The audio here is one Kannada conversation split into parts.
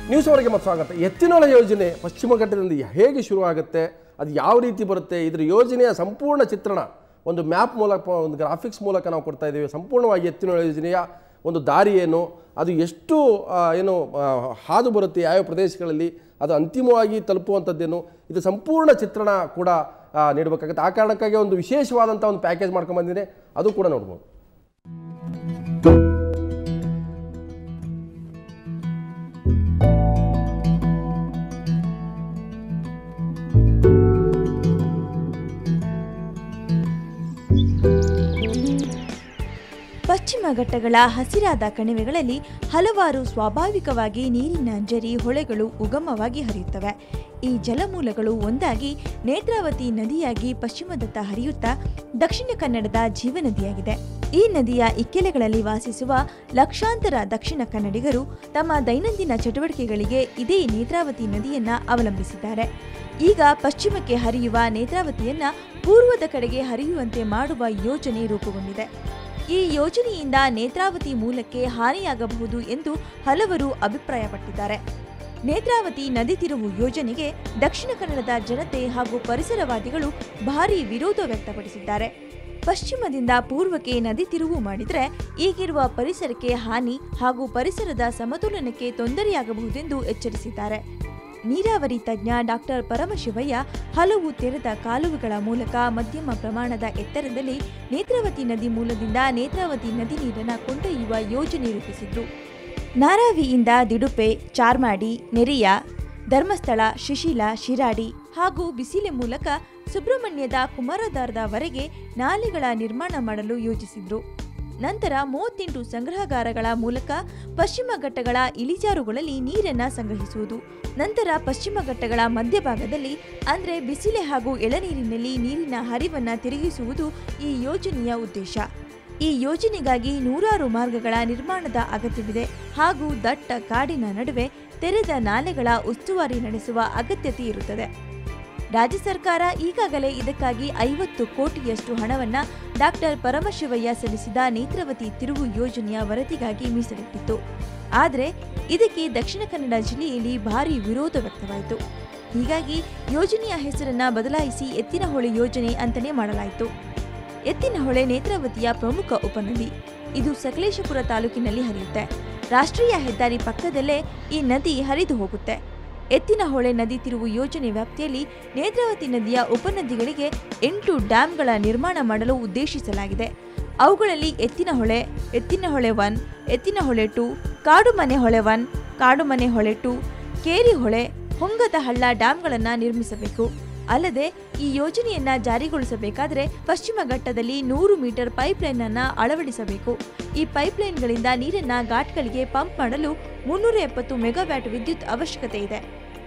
ನ್ಯೂಸ್ ಅವರಿಗೆ ಮತ್ತು ಸ್ವಾಗತ ಎತ್ತಿನೊಳ ಯೋಜನೆ ಪಶ್ಚಿಮ ಘಟ್ಟದಿಂದ ಹೇಗೆ ಶುರುವಾಗುತ್ತೆ ಅದು ಯಾವ ರೀತಿ ಬರುತ್ತೆ ಇದರ ಯೋಜನೆಯ ಸಂಪೂರ್ಣ ಚಿತ್ರಣ ಒಂದು ಮ್ಯಾಪ್ ಮೂಲಕ ಒಂದು ಗ್ರಾಫಿಕ್ಸ್ ಮೂಲಕ ನಾವು ಕೊಡ್ತಾ ಇದ್ದೀವಿ ಸಂಪೂರ್ಣವಾಗಿ ಎತ್ತಿನೊಳ ಯೋಜನೆಯ ಒಂದು ದಾರಿ ಏನು ಅದು ಎಷ್ಟು ಆ, ಏನು ಆ, ಹಾದು ಬರುತ್ತೆ ಯಾವ್ಯಾವ ಪ್ರದೇಶಗಳಲ್ಲಿ ಅದು ಅಂತಿಮವಾಗಿ ತಲುಪುವಂಥದ್ದೇನು ಇದು ಸಂಪೂರ್ಣ ಚಿತ್ರಣ ಕೂಡ ಆ, ನೀಡಬೇಕಾಗುತ್ತೆ ಆ ಕಾರಣಕ್ಕಾಗಿ ಒಂದು ವಿಶೇಷವಾದಂಥ ಒಂದು ಪ್ಯಾಕೇಜ್ ಮಾಡ್ಕೊಂಡ್ಬಂದಿದೆ ಅದು ಕೂಡ ನೋಡ್ಬೋದು ಪಶ್ಚಿಮ ಘಟ್ಟಗಳ ಹಸಿರಾದ ಕಣಿವೆಗಳಲ್ಲಿ ಹಲವಾರು ಸ್ವಾಭಾವಿಕವಾಗಿ ನೀರಿನ ಜರಿ ಹೊಳೆಗಳು ಉಗಮವಾಗಿ ಹರಿಯುತ್ತವೆ ಈ ಜಲಮೂಲಗಳು ಒಂದಾಗಿ ನೇತ್ರಾವತಿ ನದಿಯಾಗಿ ಪಶ್ಚಿಮದತ್ತ ಹರಿಯುತ್ತಾ ದಕ್ಷಿಣ ಕನ್ನಡದ ಜೀವನದಿಯಾಗಿದೆ ಈ ನದಿಯ ಇಕ್ಕೆಲೆಗಳಲ್ಲಿ ವಾಸಿಸುವ ಲಕ್ಷಾಂತರ ದಕ್ಷಿಣ ಕನ್ನಡಿಗರು ತಮ್ಮ ದೈನಂದಿನ ಚಟುವಟಿಕೆಗಳಿಗೆ ಇದೇ ನೇತ್ರಾವತಿ ನದಿಯನ್ನ ಅವಲಂಬಿಸಿದ್ದಾರೆ ಈಗ ಪಶ್ಚಿಮಕ್ಕೆ ಹರಿಯುವ ನೇತ್ರಾವತಿಯನ್ನ ಪೂರ್ವದ ಕಡೆಗೆ ಹರಿಯುವಂತೆ ಮಾಡುವ ಯೋಜನೆ ರೂಪುಗೊಂಡಿದೆ ಈ ಯೋಜನೆಯಿಂದ ನೇತ್ರಾವತಿ ಮೂಲಕ್ಕೆ ಹಾನಿಯಾಗಬಹುದು ಎಂದು ಹಲವರು ಅಭಿಪ್ರಾಯಪಟ್ಟಿದ್ದಾರೆ ನೇತ್ರಾವತಿ ನದಿ ತಿರುವು ಯೋಜನೆಗೆ ದಕ್ಷಿಣ ಕನ್ನಡದ ಜನತೆ ಹಾಗೂ ಪರಿಸರವಾದಿಗಳು ಭಾರೀ ವಿರೋಧ ವ್ಯಕ್ತಪಡಿಸಿದ್ದಾರೆ ಪಶ್ಚಿಮದಿಂದ ಪೂರ್ವಕ್ಕೆ ನದಿ ತಿರುವು ಮಾಡಿದರೆ ಈಗಿರುವ ಪರಿಸರಕ್ಕೆ ಹಾನಿ ಹಾಗೂ ಪರಿಸರದ ಸಮತೋಲನಕ್ಕೆ ತೊಂದರೆಯಾಗಬಹುದೆಂದು ಎಚ್ಚರಿಸಿದ್ದಾರೆ ನೀರಾವರಿ ತಜ್ಞ ಡಾಕ್ಟರ್ ಪರಮಶಿವಯ್ಯ ಹಲವು ತೆರೆದ ಕಾಲುವೆಗಳ ಮೂಲಕ ಮಧ್ಯಮ ಪ್ರಮಾಣದ ಎತ್ತರದಲ್ಲಿ ನೇತ್ರಾವತಿ ನದಿ ಮೂಲದಿಂದ ನೇತ್ರಾವತಿ ನದಿ ನೀರನ್ನು ಕೊಂಡೊಯ್ಯುವ ಯೋಜನೆ ರೂಪಿಸಿದ್ರು ನಾರಾವಿಯಿಂದ ದಿಡುಪೆ ಚಾರ್ಮಾಡಿ ನೆರಿಯ ಧರ್ಮಸ್ಥಳ ಶಿಶಿಲ ಶಿರಾಡಿ ಹಾಗೂ ಬಿಸಿಲೆ ಮೂಲಕ ಸುಬ್ರಹ್ಮಣ್ಯದ ಕುಮಾರಧಾರದವರೆಗೆ ನಾಲೆಗಳ ನಿರ್ಮಾಣ ಮಾಡಲು ಯೋಜಿಸಿದ್ರು ನಂತರ ಮೂವತ್ತೆಂಟು ಸಂಗ್ರಹಗಾರಗಳ ಮೂಲಕ ಪಶ್ಚಿಮ ಘಟ್ಟಗಳ ಇಳಿಜಾರುಗಳಲ್ಲಿ ನೀರನ್ನ ಸಂಗ್ರಹಿಸುವುದು ನಂತರ ಪಶ್ಚಿಮ ಘಟ್ಟಗಳ ಮಧ್ಯಭಾಗದಲ್ಲಿ ಅಂದ್ರೆ ಬಿಸಿಲೆ ಹಾಗೂ ಎಳನೀರಿನಲ್ಲಿ ನೀರಿನ ಹರಿವನ್ನ ತಿರುಗಿಸುವುದು ಈ ಯೋಜನೆಯ ಉದ್ದೇಶ ಈ ಯೋಜನೆಗಾಗಿ ನೂರಾರು ಮಾರ್ಗಗಳ ನಿರ್ಮಾಣದ ಅಗತ್ಯವಿದೆ ಹಾಗೂ ದಟ್ಟ ಕಾಡಿನ ನಡುವೆ ತೆರೆದ ನಾಲೆಗಳ ಉಸ್ತುವಾರಿ ನಡೆಸುವ ಅಗತ್ಯತೆ ಇರುತ್ತದೆ ರಾಜ್ಯ ಸರ್ಕಾರ ಈಗಾಗಲೇ ಇದಕ್ಕಾಗಿ ಐವತ್ತು ಕೋಟಿಯಷ್ಟು ಹಣವನ್ನ ಡಾಕ್ಟರ್ ಪರಮಶಿವಯ್ಯ ಸಲ್ಲಿಸಿದ ನೇತ್ರಾವತಿ ತಿರುವು ಯೋಜನೆಯ ವರದಿಗಾಗಿ ಮೀಸಲಿಟ್ಟಿತ್ತು ಆದರೆ ಇದಕ್ಕೆ ದಕ್ಷಿಣ ಕನ್ನಡ ಜಿಲ್ಲೆಯಲ್ಲಿ ಭಾರಿ ವಿರೋಧ ವ್ಯಕ್ತವಾಯಿತು ಹೀಗಾಗಿ ಯೋಜನೆಯ ಹೆಸರನ್ನ ಬದಲಾಯಿಸಿ ಎತ್ತಿನಹೊಳೆ ಯೋಜನೆ ಅಂತಾನೆ ಮಾಡಲಾಯಿತು ಎತ್ತಿನಹೊಳೆ ನೇತ್ರಾವತಿಯ ಪ್ರಮುಖ ಉಪನದಿ ಇದು ಸಕಲೇಶಪುರ ತಾಲೂಕಿನಲ್ಲಿ ಹರಿಯುತ್ತೆ ರಾಷ್ಟ್ರೀಯ ಹೆದ್ದಾರಿ ಪಕ್ಕದಲ್ಲೇ ಈ ನದಿ ಹರಿದು ಹೋಗುತ್ತೆ ಎತ್ತಿನಹೊಳೆ ನದಿ ತಿರುವು ಯೋಜನೆ ವ್ಯಾಪ್ತಿಯಲ್ಲಿ ನೇತ್ರಾವತಿ ನದಿಯ ಉಪನದಿಗಳಿಗೆ ಎಂಟು ಡ್ಯಾಂಗಳ ನಿರ್ಮಾಣ ಮಾಡಲು ಉದ್ದೇಶಿಸಲಾಗಿದೆ ಅವುಗಳಲ್ಲಿ ಎತ್ತಿನಹೊಳೆ ಎತ್ತಿನಹೊಳೆ ಒನ್ ಎತ್ತಿನಹೊಳೆ ಟು ಕಾಡುಮನೆ ಹೊಳೆ ಒನ್ ಕಾಡುಮನೆ ಹೊಳೆ ಟು ಕೇರಿ ಹೊಳೆ ಹೊಂಗದ ಹಳ್ಳ ಡ್ಯಾಂಗಳನ್ನು ನಿರ್ಮಿಸಬೇಕು ಅಲ್ಲದೆ ಈ ಯೋಜನೆಯನ್ನ ಜಾರಿಗೊಳಿಸಬೇಕಾದರೆ ಪಶ್ಚಿಮ ಘಟ್ಟದಲ್ಲಿ ನೂರು ಮೀಟರ್ ಪೈಪ್ಲೈನ್ ಅನ್ನ ಅಳವಡಿಸಬೇಕು ಈ ಪೈಪ್ಲೈನ್ಗಳಿಂದ ನೀರನ್ನ ಘಾಟ್ಗಳಿಗೆ ಪಂಪ್ ಮಾಡಲು ಮುನ್ನೂರ ಎಪ್ಪತ್ತು ಮೆಗಾವ್ಯಾಟ್ ವಿದ್ಯುತ್ ಅವಶ್ಯಕತೆ ಇದೆ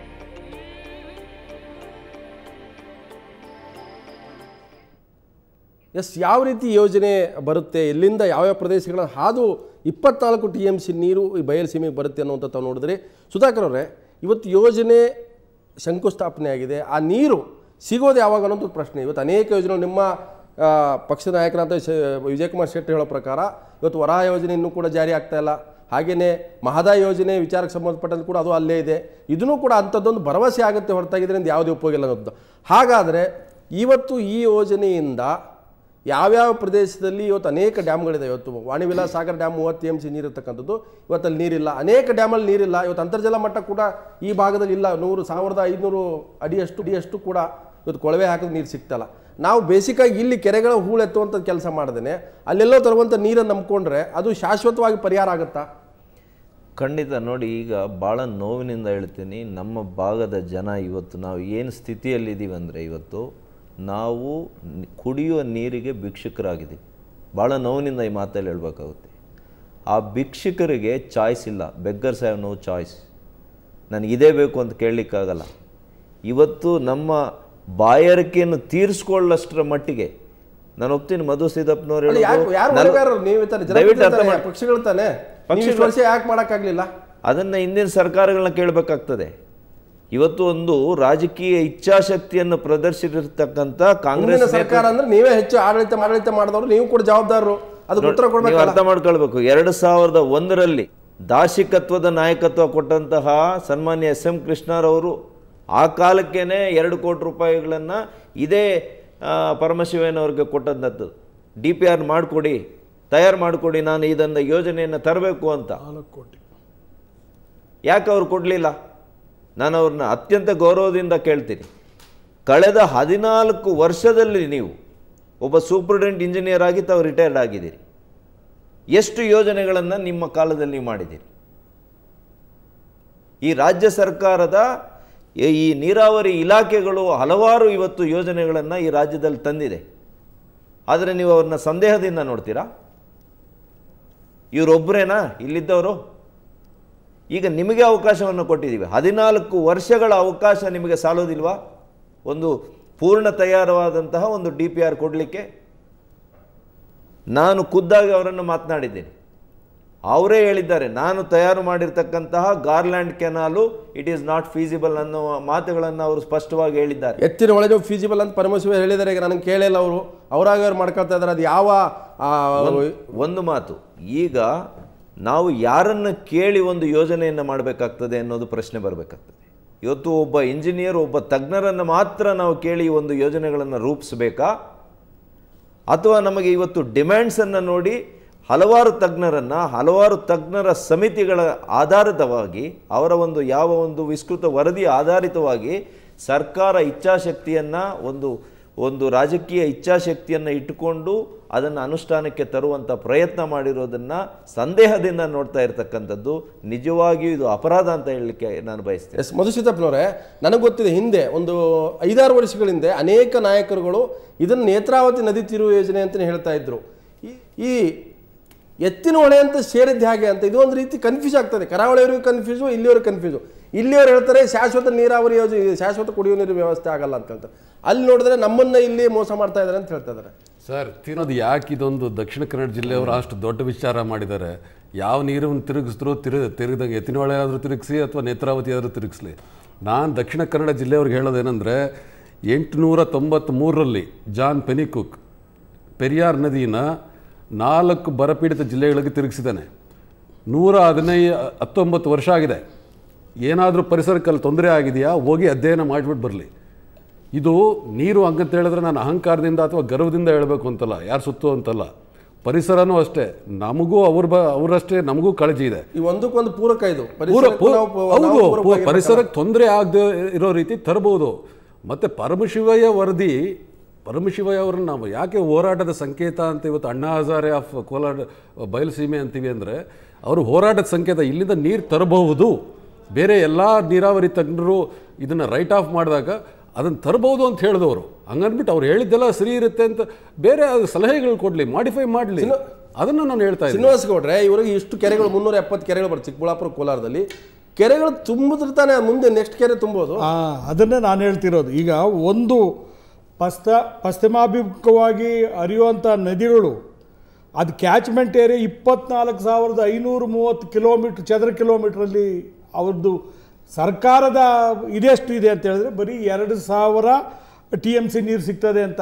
ಎಸ್ ಯಾವ ರೀತಿ ಯೋಜನೆ ಬರುತ್ತೆ ಎಲ್ಲಿಂದ ಯಾವ್ಯಾವ ಪ್ರದೇಶಗಳ ಹಾದು ಇಪ್ಪತ್ನಾಲ್ಕು ಟಿ ಎಮ್ ಸಿ ನೀರು ಈ ಬಯಲುಸೀಮೆಗೆ ಬರುತ್ತೆ ಅನ್ನುವಂಥ ತಾವು ನೋಡಿದ್ರೆ ಸುಧಾಕರ್ ಅವರೇ ಇವತ್ತು ಯೋಜನೆ ಶಂಕುಸ್ಥಾಪನೆ ಆಗಿದೆ ಆ ನೀರು ಸಿಗೋದು ಯಾವಾಗ ಅನ್ನೋದು ಪ್ರಶ್ನೆ ಇವತ್ತು ಅನೇಕ ಯೋಜನೆಗಳು ನಿಮ್ಮ ಆ, ಪಕ್ಷದ ನಾಯಕರಾದ ಶ ವಿಜಯಕುಮಾರ್ ಶೆಟ್ಟಿ ಹೇಳೋ ಪ್ರಕಾರ ಇವತ್ತು ವರಾ ಯೋಜನೆ ಇನ್ನೂ ಕೂಡ ಜಾರಿ ಆಗ್ತಾ ಇಲ್ಲ ಹಾಗೆಯೇ ಮಹದಾಯಿ ಯೋಜನೆ ವಿಚಾರಕ್ಕೆ ಸಂಬಂಧಪಟ್ಟಂತೆ ಕೂಡ ಅದು ಅಲ್ಲೇ ಇದೆ ಇದನ್ನು ಕೂಡ ಅಂಥದ್ದೊಂದು ಭರವಸೆ ಆಗುತ್ತೆ ಹೊರತಾಗಿ ಇದರಿಂದ ಯಾವುದೇ ಉಪಯೋಗ ಇಲ್ಲ ಅನ್ನೋದು ಹಾಗಾದರೆ ಇವತ್ತು ಈ ಯೋಜನೆಯಿಂದ ಯಾವ್ಯಾವ ಪ್ರದೇಶದಲ್ಲಿ ಇವತ್ತು ಅನೇಕ ಡ್ಯಾಮ್ಗಳಿದೆ ಇವತ್ತು ವಾಣಿವಿಲಾಸ ಸಾಗರ್ ಡ್ಯಾಮ್ ಮೂವತ್ತು ಎಮ್ ಸಿ ನೀರಿರ್ತಕ್ಕಂಥದ್ದು ಇವತ್ತು ಅಲ್ಲಿ ನೀರಿಲ್ಲ ಅನೇಕ ಡ್ಯಾಮಲ್ಲಿ ನೀರಿಲ್ಲ ಇವತ್ತು ಅಂತರ್ಜಲ ಮಟ್ಟ ಕೂಡ ಈ ಭಾಗದಲ್ಲಿ ಇಲ್ಲ ನೂರು ಸಾವಿರದ ಐದುನೂರು ಅಡಿಯಷ್ಟು ಅಡಿಯಷ್ಟು ಕೂಡ ಇವತ್ತು ಕೊಳವೆ ಹಾಕಿದ್ರೆ ನೀರು ಸಿಗ್ತಲ್ಲ ನಾವು ಬೇಸಿಕಾಗಿ ಇಲ್ಲಿ ಕೆರೆಗಳ ಹೂಳೆತ್ತುವಂಥ ಕೆಲಸ ಮಾಡ್ದೇನೆ ಅಲ್ಲೆಲ್ಲೋ ತರುವಂಥ ನೀರನ್ನು ನಂಬ್ಕೊಂಡ್ರೆ ಅದು ಶಾಶ್ವತವಾಗಿ ಪರಿಹಾರ ಆಗುತ್ತಾ ಖಂಡಿತ ನೋಡಿ ಈಗ ಭಾಳ ನೋವಿನಿಂದ ಹೇಳ್ತೀನಿ ನಮ್ಮ ಭಾಗದ ಜನ ಇವತ್ತು ನಾವು ಏನು ಸ್ಥಿತಿಯಲ್ಲಿದ್ದೀವಿ ಅಂದರೆ ಇವತ್ತು ನಾವು ನಿ- ಕುಡಿಯುವ ನೀರಿಗೆ ಭಿಕ್ಷುಕರಾಗಿದ್ದೀವಿ ಭಾಳ ನೋವಿನಿಂದ ಈ ಮಾತಲ್ಲಿ ಹೇಳ್ಬೇಕಾಗುತ್ತೆ ಆ ಭಿಕ್ಷುಕರಿಗೆ ಚಾಯ್ಸ್ ಇಲ್ಲ ಬೆಗ್ಗರ್ಸ್ ಹ್ಯಾವ್ ನೋ ಚಾಯ್ಸ್ ನನಗೆ ಇದೇ ಬೇಕು ಅಂತ ಕೇಳಲಿಕ್ಕಾಗಲ್ಲ ಇವತ್ತು ನಮ್ಮ ಬಾಯಾರಿಕೆಯನ್ನು ತೀರಿಸ್ಕೊಳ್ಳಷ್ಟರ ಮಟ್ಟಿಗೆ ನಾನು ಒಪ್ತೀನಿ ಮಧು ಸಿದ್ದಪ್ಪನವ್ರು ಅಲ್ಲ, ಯಾರು ಹೇಳೋದು ಯಾರು ನಲ್- ಹೊಣೆಗಾರರು ನೀವು ಈ ಥರ ದಯವಿಟ್ಟು ಅರ್ಥ ಜನಪ್ರತಿನಿಧಿಗಳು ಮಾಡಿ ಪಕ್ಷಗಳು ತಾನೆ ನೀವು ಇಷ್ಟು ವರ್ಷ ಯಾಕೆ ಮಾಡೋಕ್ಕಾಗಲಿಲ್ಲ ಅದನ್ನು ಹಿಂದಿನ ಸರ್ಕಾರಗಳನ್ನ ಕೇಳಬೇಕಾಗ್ತದೆ ಇವತ್ತು ಒಂದು ರಾಜಕೀಯ ಇಚ್ಛಾಶಕ್ತಿಯನ್ನು ಪ್ರದರ್ಶಿಸಿರ್ತಕ್ಕಂಥ ಕಾಂಗ್ರೆಸ್ ಮುಂದಿನ ಸರ್ಕಾರ ಅಂದ್ರೆ ನೀವೇ ಹೆಚ್ಚು ಆಡಳಿತ ಆಡಳಿತ ಮಾಡಿದವರು ನೀವು ಕೂಡ ಜವಾಬ್ದಾರರು ಅದಕ್ಕೆ ಉತ್ತರ ನೀವು ಕೊಡ್ಬೇಕಲ್ಲ ಅರ್ಥ ಮಾಡ್ಕೊಳ್ಬೇಕು ಎರಡು ಸಾವಿರದ ಒಂದರಲ್ಲಿ ದಾರ್ಶಿಕತ್ವದ ನಾಯಕತ್ವ ಕೊಟ್ಟಂತಹ ಸನ್ಮಾನ್ಯ ಎಸ್ ಎಂ ಕೃಷ್ಣರವರು ಆ ಕಾಲಕ್ಕೇ ಎರಡು ಕೋಟಿ ರೂಪಾಯಿಗಳನ್ನು ಇದೇ ಆ, ಪರಮಶಿವಯ್ಯನವ್ರಿಗೆ ಕೊಟ್ಟಂಥದ್ದು ಡಿ ಪಿ ಆರ್ ಮಾಡಿಕೊಡಿ ತಯಾರು ಮಾಡಿಕೊಡಿ ನಾನು ಇದನ್ನು ಯೋಜನೆಯನ್ನು ತರಬೇಕು ಅಂತ ನಾಲ್ಕು ಕೋಟಿ ಯಾಕೆ ಅವ್ರು ಕೊಡಲಿಲ್ಲ ನಾನು ಅವ್ರನ್ನ ಅತ್ಯಂತ ಗೌರವದಿಂದ ಕೇಳ್ತೀನಿ ಕಳೆದ ಹದಿನಾಲ್ಕು ವರ್ಷದಲ್ಲಿ ನೀವು ಒಬ್ಬ ಸೂಪ್ರಿಡೆಂಟ್ ಇಂಜಿನಿಯರ್ ಆಗಿ ತಾವು ರಿಟೈರ್ಡ್ ಆಗಿದ್ದೀರಿ ಎಷ್ಟು ಯೋಜನೆಗಳನ್ನು ನಿಮ್ಮ ಕಾಲದಲ್ಲಿ ನೀವು ಮಾಡಿದ್ದೀರಿ ಈ ರಾಜ್ಯ ಸರ್ಕಾರದ ಈ- ಈ ನೀರಾವರಿ ಇಲಾಖೆಗಳು ಹಲವಾರು ಇವತ್ತು ಯೋಜನೆಗಳನ್ನು ಈ ರಾಜ್ಯದಲ್ಲಿ ತಂದಿದೆ ಆದರೆ ನೀವು ಅವ್ರನ್ನ ಸಂದೇಹದಿಂದ ನೋಡ್ತೀರಾ ಇವರೊಬ್ಬರೇನಾ ಇಲ್ಲಿದ್ದವರು ಈಗ ನಿಮಗೆ ಅವಕಾಶವನ್ನು ಕೊಟ್ಟಿದ್ದೀವಿ ಹದಿನಾಲ್ಕು ವರ್ಷಗಳ ಅವಕಾಶ ನಿಮಗೆ ಸಾಲೋದಿಲ್ವಾ ಒಂದು ಪೂರ್ಣ ತಯಾರವಾದಂತಹ ಒಂದು ಡಿ ಪಿ ಆರ್ ಕೊಡಲಿಕ್ಕೆ ನಾನು ಖುದ್ದಾಗಿ ಅವರನ್ನು ಮಾತನಾಡಿದ್ದೇನೆ ಅವರೇ ಹೇಳಿದ್ದಾರೆ ನಾನು ತಯಾರು ಮಾಡಿರ್ತಕ್ಕಂತಹ garland canal it is not feasible ಅನ್ನೋ ಮಾತುಗಳನ್ನು ಅವರು ಸ್ಪಷ್ಟವಾಗಿ ಹೇಳಿದ್ದಾರೆ ಎತ್ತಿನ ಒಳಗೆ ಫೀಸಿಬಲ್ ಅಂತ ಪರಮೇಶ್ವರ ಹೇಳಿದ್ದಾರೆ ಈಗ ನನಗೆ ಕೇಳಿಲ್ಲ ಅವರು ಅವರಾಗ ಅವ್ರು ಮಾಡ್ಕೊಳ್ತಾ ಇದ್ದಾರೆ ಅದು ಯಾವ ಆ, ಒಂದು ಮಾತು ಈಗ ನಾವು ಯಾರನ್ನು ಕೇಳಿ ಒಂದು ಯೋಜನೆಯನ್ನು ಮಾಡಬೇಕಾಗ್ತದೆ ಅನ್ನೋದು ಪ್ರಶ್ನೆ ಬರಬೇಕಾಗ್ತದೆ ಇವತ್ತು ಒಬ್ಬ ಇಂಜಿನಿಯರ್ ಒಬ್ಬ ತಜ್ಞರನ್ನು ಮಾತ್ರ ನಾವು ಕೇಳಿ ಈ ಒಂದು ಯೋಜನೆಗಳನ್ನು ರೂಪಿಸಬೇಕಾ ಅಥವಾ ನಮಗೆ ಇವತ್ತು ಡಿಮ್ಯಾಂಡ್ಸನ್ನು ನೋಡಿ ಹಲವಾರು ತಜ್ಞರನ್ನು ಹಲವಾರು ತಜ್ಞರ ಸಮಿತಿಗಳ ಆಧಾರಿತವಾಗಿ ಅವರ ಒಂದು ಯಾವ ಒಂದು ವಿಸ್ತೃತ ವರದಿ ಆಧಾರಿತವಾಗಿ ಸರ್ಕಾರ ಇಚ್ಛಾಶಕ್ತಿಯನ್ನು ಒಂದು ಒಂದು ರಾಜಕೀಯ ಇಚ್ಛಾಶಕ್ತಿಯನ್ನು ಇಟ್ಟುಕೊಂಡು ಅದನ್ನು ಅನುಷ್ಠಾನಕ್ಕೆ ತರುವಂಥ ಪ್ರಯತ್ನ ಮಾಡಿರೋದನ್ನು ಸಂದೇಹದಿಂದ ನೋಡ್ತಾ ಇರತಕ್ಕಂಥದ್ದು ನಿಜವಾಗಿಯೂ ಇದು ಅಪರಾಧ ಅಂತ ಹೇಳಲಿಕ್ಕೆ ನಾನು ಬಯಸ್ತೇನೆ ಎಸ್ ಮಧುಸೂದಪ್ಪನವರೇ ನನಗೆ ಗೊತ್ತಿದೆ ಹಿಂದೆ ಒಂದು ಐದಾರು ವರ್ಷಗಳ ಹಿಂದೆ ಅನೇಕ ನಾಯಕರುಗಳು ಇದನ್ನು ನೇತ್ರಾವತಿ ನದಿ ತಿರುವು ಯೋಜನೆ ಅಂತಲೇ ಹೇಳ್ತಾ ಇದ್ರು ಈ- ಈ ಎತ್ತಿನ ಹೊಳೆ ಅಂತ ಸೇರಿದ್ದು ಹೇಗೆ ಅಂತ ಇದು ಒಂದು ರೀತಿ ಕನ್ಫ್ಯೂಸ್ ಆಗ್ತದೆ ಕರಾವಳಿಯವರಿಗೂ ಕನ್ಫ್ಯೂಸು ಇಲ್ಲಿಯವ್ರಿಗೆ ಕನ್ಫ್ಯೂಸು ಇಲ್ಲಿಯವ್ರು ಹೇಳ್ತಾರೆ ಶಾಶ್ವತ ನೀರಾವರಿ ಯೋಜನೆ ಶಾಶ್ವತ ಕುಡಿಯುವ ನೀರು ವ್ಯವಸ್ಥೆ ಆಗಲ್ಲ ಅಂತ ಹೇಳ್ತಾರೆ ಅಲ್ಲಿ ನೋಡಿದ್ರೆ ನಮ್ಮನ್ನ ಇಲ್ಲಿ ಮೋಸ ಮಾಡ್ತಾ ಇದ್ದಾರೆ ಅಂತ ಹೇಳ್ತಾ ಇದ್ದಾರೆ ಸರ್ ತಿನ್ನೋದು ಯಾಕೆ ಇದೊಂದು ದಕ್ಷಿಣ ಕನ್ನಡ ಜಿಲ್ಲೆಯವರು ಅಷ್ಟು ದೊಡ್ಡ ವಿಚಾರ ಮಾಡಿದ್ದಾರೆ ಯಾವ ನೀರನ್ನು ತಿರುಗಿಸಿದ್ರು ತಿರು ತಿರುಗಿದಂಗೆ ಎತ್ತಿನಹೊಳೆ ಆದರೂ ತಿರುಗಿಸಿ ಅಥವಾ ನೇತ್ರಾವತಿ ಆದರೂ ತಿರುಗಿಸ್ಲಿ ನಾನು ದಕ್ಷಿಣ ಕನ್ನಡ ಜಿಲ್ಲೆಯವ್ರಿಗೆ ಹೇಳೋದೇನೆಂದರೆ ಎಂಟುನೂರ ತೊಂಬತ್ತ್ಮೂರರಲ್ಲಿ ಜಾನ್ ಪೆನಿಕುಕ್ ಪೆರಿಯಾರ್ ನದಿನ ನಾಲ್ಕು ಬರಪೀಡಿತ ಜಿಲ್ಲೆಗಳಿಗೆ ತಿರುಗಿಸಿದ್ದಾನೆ ನೂರ ಹದಿನೈದು ಹತ್ತೊಂಬತ್ತು ವರ್ಷ ಆಗಿದೆ ಏನಾದರೂ ಪರಿಸರಕ್ಕೆ ಅಲ್ಲಿ ತೊಂದರೆ ಆಗಿದೆಯಾ ಹೋಗಿ ಅಧ್ಯಯನ ಮಾಡಿಬಿಟ್ಟು ಬರಲಿ ಇದು ನೀರು ಹಂಗಂತ ಹೇಳಿದ್ರೆ ನಾನು ಅಹಂಕಾರದಿಂದ ಅಥವಾ ಗರ್ವದಿಂದ ಹೇಳಬೇಕು ಅಂತಲ್ಲ ಯಾರು ಸುತ್ತು ಅಂತಲ್ಲ ಪರಿಸರನೂ ಅಷ್ಟೇ ನಮಗೂ ಅವ್ರ ಬ ಅವರಷ್ಟೇ ನಮಗೂ ಕಾಳಜಿ ಇದೆ ಈ ಒಂದಕ್ಕೊಂದು ಪೂರಕ ಇದು ಪೂರ ಪರಿಸರಕ್ಕೂ ಪೂ- ನಾವು ಪೂ- ಹೌದು ನಾವು ಪೂ- ಪೂರಕವಾಗಿರ್ಬೇಕಲ್ಲ. ಪರಿಸರಕ್ಕೆ ತೊಂದರೆ ಆಗದೆ ಇರೋ ರೀತಿ ತರಬಹುದು ಮತ್ತು ಪರಮಶಿವಯ್ಯ ವರದಿ ಪರಮಶಿವಯ್ಯ ಅವರನ್ನು ನಾವು ಯಾಕೆ ಹೋರಾಟದ ಸಂಕೇತ ಅಂತ ಇವತ್ತು ಅಣ್ಣಾ ಹಜಾರೆ ಆಫ್ ಕೋಲಾರ ಬಯಲುಸೀಮೆ ಅಂತೀವಿ ಅಂದರೆ ಅವರು ಹೋರಾಟದ ಸಂಕೇತ ಇಲ್ಲಿಂದ ನೀರು ತರಬಹುದು ಬೇರೆ ಎಲ್ಲ ನೀರಾವರಿ ತಜ್ಞರು ಇದನ್ನು ರೈಟ್ ಆಫ್ ಮಾಡಿದಾಗ ಅದನ್ನು ತರಬಹುದು ಅಂತ ಹೇಳಿದವರು ಹಂಗನ್ಬಿಟ್ಟು ಅವ್ರು ಹೇಳಿದ್ದೆಲ್ಲ ಸರಿ ಇರುತ್ತೆ ಅಂತ ಬೇರೆ ಅದು ಸಲಹೆಗಳು ಕೊಡಲಿ ಮಾಡಿಫೈ ಮಾಡಲಿ ಅದನ್ನು ನಾನು ಹೇಳ್ತಾ ಇದ್ದೀನಿ ಶ್ರೀನಿವಾಸ ಗೌಡ್ರೆ ಇವರಿಗೆ ಇಷ್ಟು ಕೆರೆಗಳು ಮುನ್ನೂರ ಎಪ್ಪತ್ತು ಕೆರೆಗಳು ಬರ್ತದೆ ಚಿಕ್ಕಬಳ್ಳಾಪುರ ಕೋಲಾರದಲ್ಲಿ ಕೆರೆಗಳು ತುಂಬಿದ್ರೆ ಮುಂದೆ ನೆಕ್ಸ್ಟ್ ಕೆರೆ ತುಂಬೋದು ಆ, ಅದನ್ನೇ ನಾನು ಹೇಳ್ತಿರೋದು ಈಗ ಒಂದು ಪಶ್ಚ ಪಶ್ಚಿಮಾಭಿಮುಖವಾಗಿ ಹರಿಯುವಂಥ ನದಿಗಳು ಅದು ಕ್ಯಾಚ್ಮೆಂಟ್ ಏರಿಯಾ ಇಪ್ಪತ್ನಾಲ್ಕು ಸಾವಿರದ ಐನೂರು ಮೂವತ್ತು ಕಿಲೋಮೀಟ್ರ್ ಚದರ ಕಿಲೋಮೀಟ್ರಲ್ಲಿ ಅವ್ರದ್ದು ಸರ್ಕಾರದ ಇದೆಷ್ಟು ಇದೆ ಅಂತ ಹೇಳಿದ್ರೆ ಬರೀ ಎರಡು ಸಾವಿರ ಟಿ ಎಮ್ ಸಿ ನೀರು ಸಿಗ್ತದೆ ಅಂತ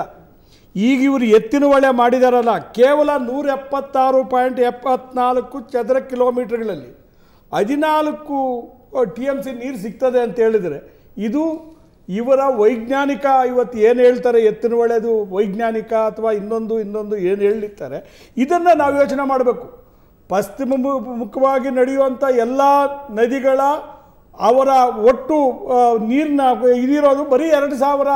ಈಗ ಇವರು ಎತ್ತಿನ ಹೊಳೆ ಮಾಡಿದಾರಲ್ಲ ಕೇವಲ ನೂರ ಎಪ್ಪತ್ತಾರು ಪಾಯಿಂಟ್ ಎಪ್ಪತ್ನಾಲ್ಕು ಚದರ ಕಿಲೋಮೀಟರ್ಗಳಲ್ಲಿ ಹದಿನಾಲ್ಕು ಟಿ ಎಮ್ ಸಿ ನೀರು ಸಿಗ್ತದೆ ಅಂತ ಹೇಳಿದರೆ ಇದು ಇವರ ವೈಜ್ಞಾನಿಕ ಇವತ್ತು ಏನು ಹೇಳ್ತಾರೆ ಎತ್ತಿನ ಒಳ್ಳೆಯದು ವೈಜ್ಞಾನಿಕ ಅಥವಾ ಇನ್ನೊಂದು ಇನ್ನೊಂದು ಏನು ಹೇಳಿರ್ತಾರೆ ಇದನ್ನು ನಾವು ಯೋಚನೆ ಮಾಡಬೇಕು ಪಶ್ಚಿಮ ಮು- ಮುಖವಾಗಿ ನಡೆಯುವಂಥ ಎಲ್ಲ ನದಿಗಳ ಅವರ ಒಟ್ಟು ಆ, ನೀರಿನ ಇದಿರೋದು ಬರೀ ಎರಡು ಸಾವಿರ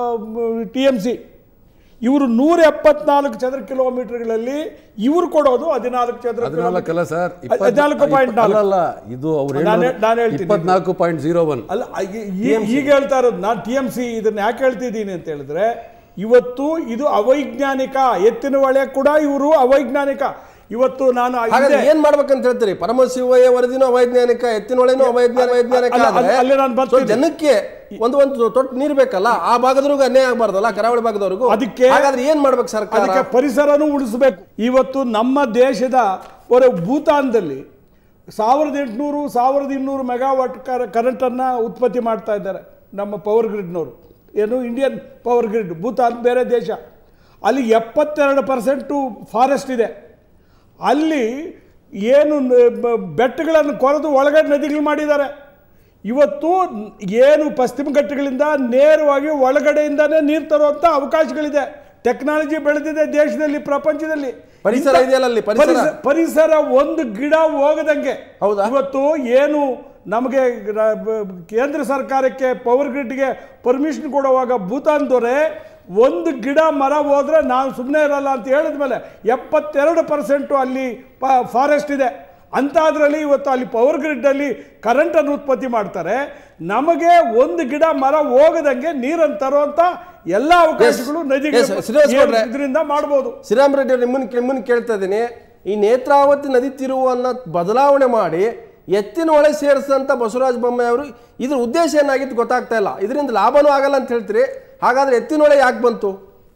ಟಿ ಎಮ್ ಸಿ ಇವರು ನೂರ ಎಪ್ಪತ್ನಾಲ್ಕು ಚದರ ಕಿಲೋಮೀಟರ್ಗಳಲ್ಲಿ ಇವರು ಕೊಡೋದು ಹದಿನಾಲ್ಕು ಚದರ ಹದಿನಾಲ್ಕಲ್ಲ ಸರ್ ಹದಿನಾಲ್ಕು ಪಾಯಿಂಟ್ ನಾಲ್ಕು ಅಲ್ಲ ಇದು ಅವ್ರು ನಾನೇ- ನಾನು ಹೇಳ್ತೀನಿ. ಇಪ್ಪತ್ನಾಲ್ಕು ಪಾಯಿಂಟ್ ಜೀರೋ ಒನ್ ಅಲ್ಲ ಈ- ಈ- ಈಗ ಹೇಳ್ತಾ ಇರೋದು ನಾನು ಟಿ ಎಮ್ ಸಿ ಇದನ್ನ ಯಾಕೆ ಹೇಳ್ತಿದ್ದೀನಿ ಅಂತ ಹೇಳಿದ್ರೆ ಇವತ್ತು ಇದು ಅವೈಜ್ಞಾನಿಕ ಎತ್ತಿನ ಹೊಳೆ ಕೂಡ ಇವರು ಅವೈಜ್ಞಾನಿಕ ಇವತ್ತು ನಾನು ಹಾಗಾದ್ರೆ ಹಿಂದೆ- ಏನ್ ಮಾಡ್ಬೇಕಂತ ಹೇಳ್ತೀರಿ ಪರಮಶಿವಯ್ಯ ವರದಿನೂ ಅವೈಜ್ಞಾನಿಕ ಎತ್ತಿನೊಳೆನೂ ಅವೈಜ್ಞಾನಿಕ ವೈಜ್ಞಾನಿಕ ಅಲ್ಲ, ಆದ್ರೆ ಅಲ್ಲೇ ನಾನು ಸೊ ಬರ್ತೀನಿ. ಜನಕ್ಕೆ ಒಂದು ಒಂದು ತೊಟ್ಟು ನೀರು ಬೇಕಲ್ಲ ಆ ಭಾಗದವ್ರಿಗೂ ಅನ್ಯಾಯ ಆಗಬಾರ್ದಲ್ಲ ಕರಾವಳಿ ಭಾಗದವ್ರಿಗೂ ಅದಕ್ಕೆ ಹಾಗಾದ್ರೆ ಏನ್ ಮಾಡ್ಬೇಕು ಸರ್ಕಾರ ಅದಕ್ಕೆ ಪರಿಸರನೂ ಉಳಿಸ್ಬೇಕು ಇವತ್ತು ನಮ್ಮ ದೇಶದ ಹೊರ ಭೂತಾನದಲ್ಲಿ ಸಾವಿರದ ಎಂಟುನೂರು ಸಾವಿರದ ಇನ್ನೂರು ಮೆಗಾವಾಟ್ ಕರ ಕರೆಂಟನ್ನು ಉತ್ಪತ್ತಿ ಮಾಡ್ತಾ ಇದ್ದಾರೆ ನಮ್ಮ ಪವರ್ ಗ್ರಿಡ್ನವರು ಏನು ಇಂಡಿಯನ್ ಪವರ್ ಗ್ರಿಡ್ ಭೂತಾನ್ ಬೇರೆ ದೇಶ ಅಲ್ಲಿ ಎಪ್ಪತ್ತೆರಡು ಪರ್ಸೆಂಟು ಫಾರೆಸ್ಟ್ ಇದೆ ಅಲ್ಲಿ ಏನು ನ- ಬ- ಬೆಟ್ಟಗಳನ್ನು ಕೊರೆದು ಒಳಗಡೆ ನದಿಗಳು ಮಾಡಿದ್ದಾರೆ ಇವತ್ತು ಏನು ಪಶ್ಚಿಮ ಘಟ್ಟಗಳಿಂದ ನೇರವಾಗಿ ಒಳಗಡೆಯಿಂದನೇ ನೀರು ತರುವಂಥ ಅವಕಾಶಗಳಿದೆ ಟೆಕ್ನಾಲಜಿ ಬೆಳೆದಿದೆ ದೇಶದಲ್ಲಿ ಪ್ರಪಂಚದಲ್ಲಿ ಪರಿಸರ ಇಂಥ- ಇದೆಯಲ್ಲ ಅಲ್ಲಿ, ಪರಿಸರ. ಪರಿಸ- ಪರಿಸರ ಒಂದು ಗಿಡ ಹೋಗದಂಗೆ ಹೌದಾ? ಇವತ್ತು ಏನು ನಮಗೆ ರ- ಬ- ಕೇಂದ್ರ ಸರ್ಕಾರಕ್ಕೆ ಪವರ್ ಗ್ರಿಡ್ಗೆ ಪರ್ಮಿಷನ್ ಕೊಡುವಾಗ ಭೂತಾನ್ ದೊರೆ ಒಂದು ಗಿಡ ಮರ ಹೋದ್ರೆ ನಾನು ಸುಮ್ಮನೆ ಇರಲ್ಲ ಅಂತ ಹೇಳಿದ್ಮೇಲೆ ಎಪ್ಪತ್ತೆರಡು ಪರ್ಸೆಂಟು ಅಲ್ಲಿ ಫಾರೆಸ್ಟ್ ಇದೆ ಅಂಥದ್ರಲ್ಲಿ ಇವತ್ತು ಅಲ್ಲಿ ಪವರ್ ಗ್ರಿಡ್ಡಲ್ಲಿ ಕರೆಂಟನ್ನು ಉತ್ಪತ್ತಿ ಮಾಡ್ತಾರೆ ನಮಗೆ ಒಂದು ಗಿಡ ಮರ ಹೋಗದಂಗೆ ನೀರನ್ನು ತರುವಂಥ ಎಲ್ಲ ಅವಕಾಶಗಳು ನದಿಗೆ Yes, ಶ್ರೀನಿವಾಸ್ ಗೌಡ್ರೆ. ಇದರಿಂದ ಮಾಡ್ಬೋದು ಶ್ರೀರಾಮ್ ರೆಡ್ಡಿ ಅವ್ರು ನಿಮ್ಮನ್ನು ನಿಮ್ಮನ್ನು ಕೇಳ್ತಾ ಇದ್ದೀನಿ ಈ ನೇತ್ರಾವತಿ ನದಿ ತಿರುವನ್ನ ಬದಲಾವಣೆ ಮಾಡಿ ಎತ್ತಿನ ಹೊಳೆ ಸೇರಿಸಿದಂಥ ಬಸವರಾಜ ಬೊಮ್ಮಾಯಿ ಅವರು ಇದ್ರ ಉದ್ದೇಶ ಏನಾಗಿತ್ತು ಗೊತ್ತಾಗ್ತಾ ಇಲ್ಲ ಇದರಿಂದ ಲಾಭನೂ ಆಗಲ್ಲ ಅಂತ ಹೇಳ್ತೀರಿ ಹಾಗಾದ್ರೆ ಎತ್ತಿನ ಹೊಳೆ ಯಾಕೆ ಬಂತು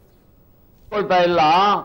ಕೊಳ್ತಾ ಇಲ್ಲ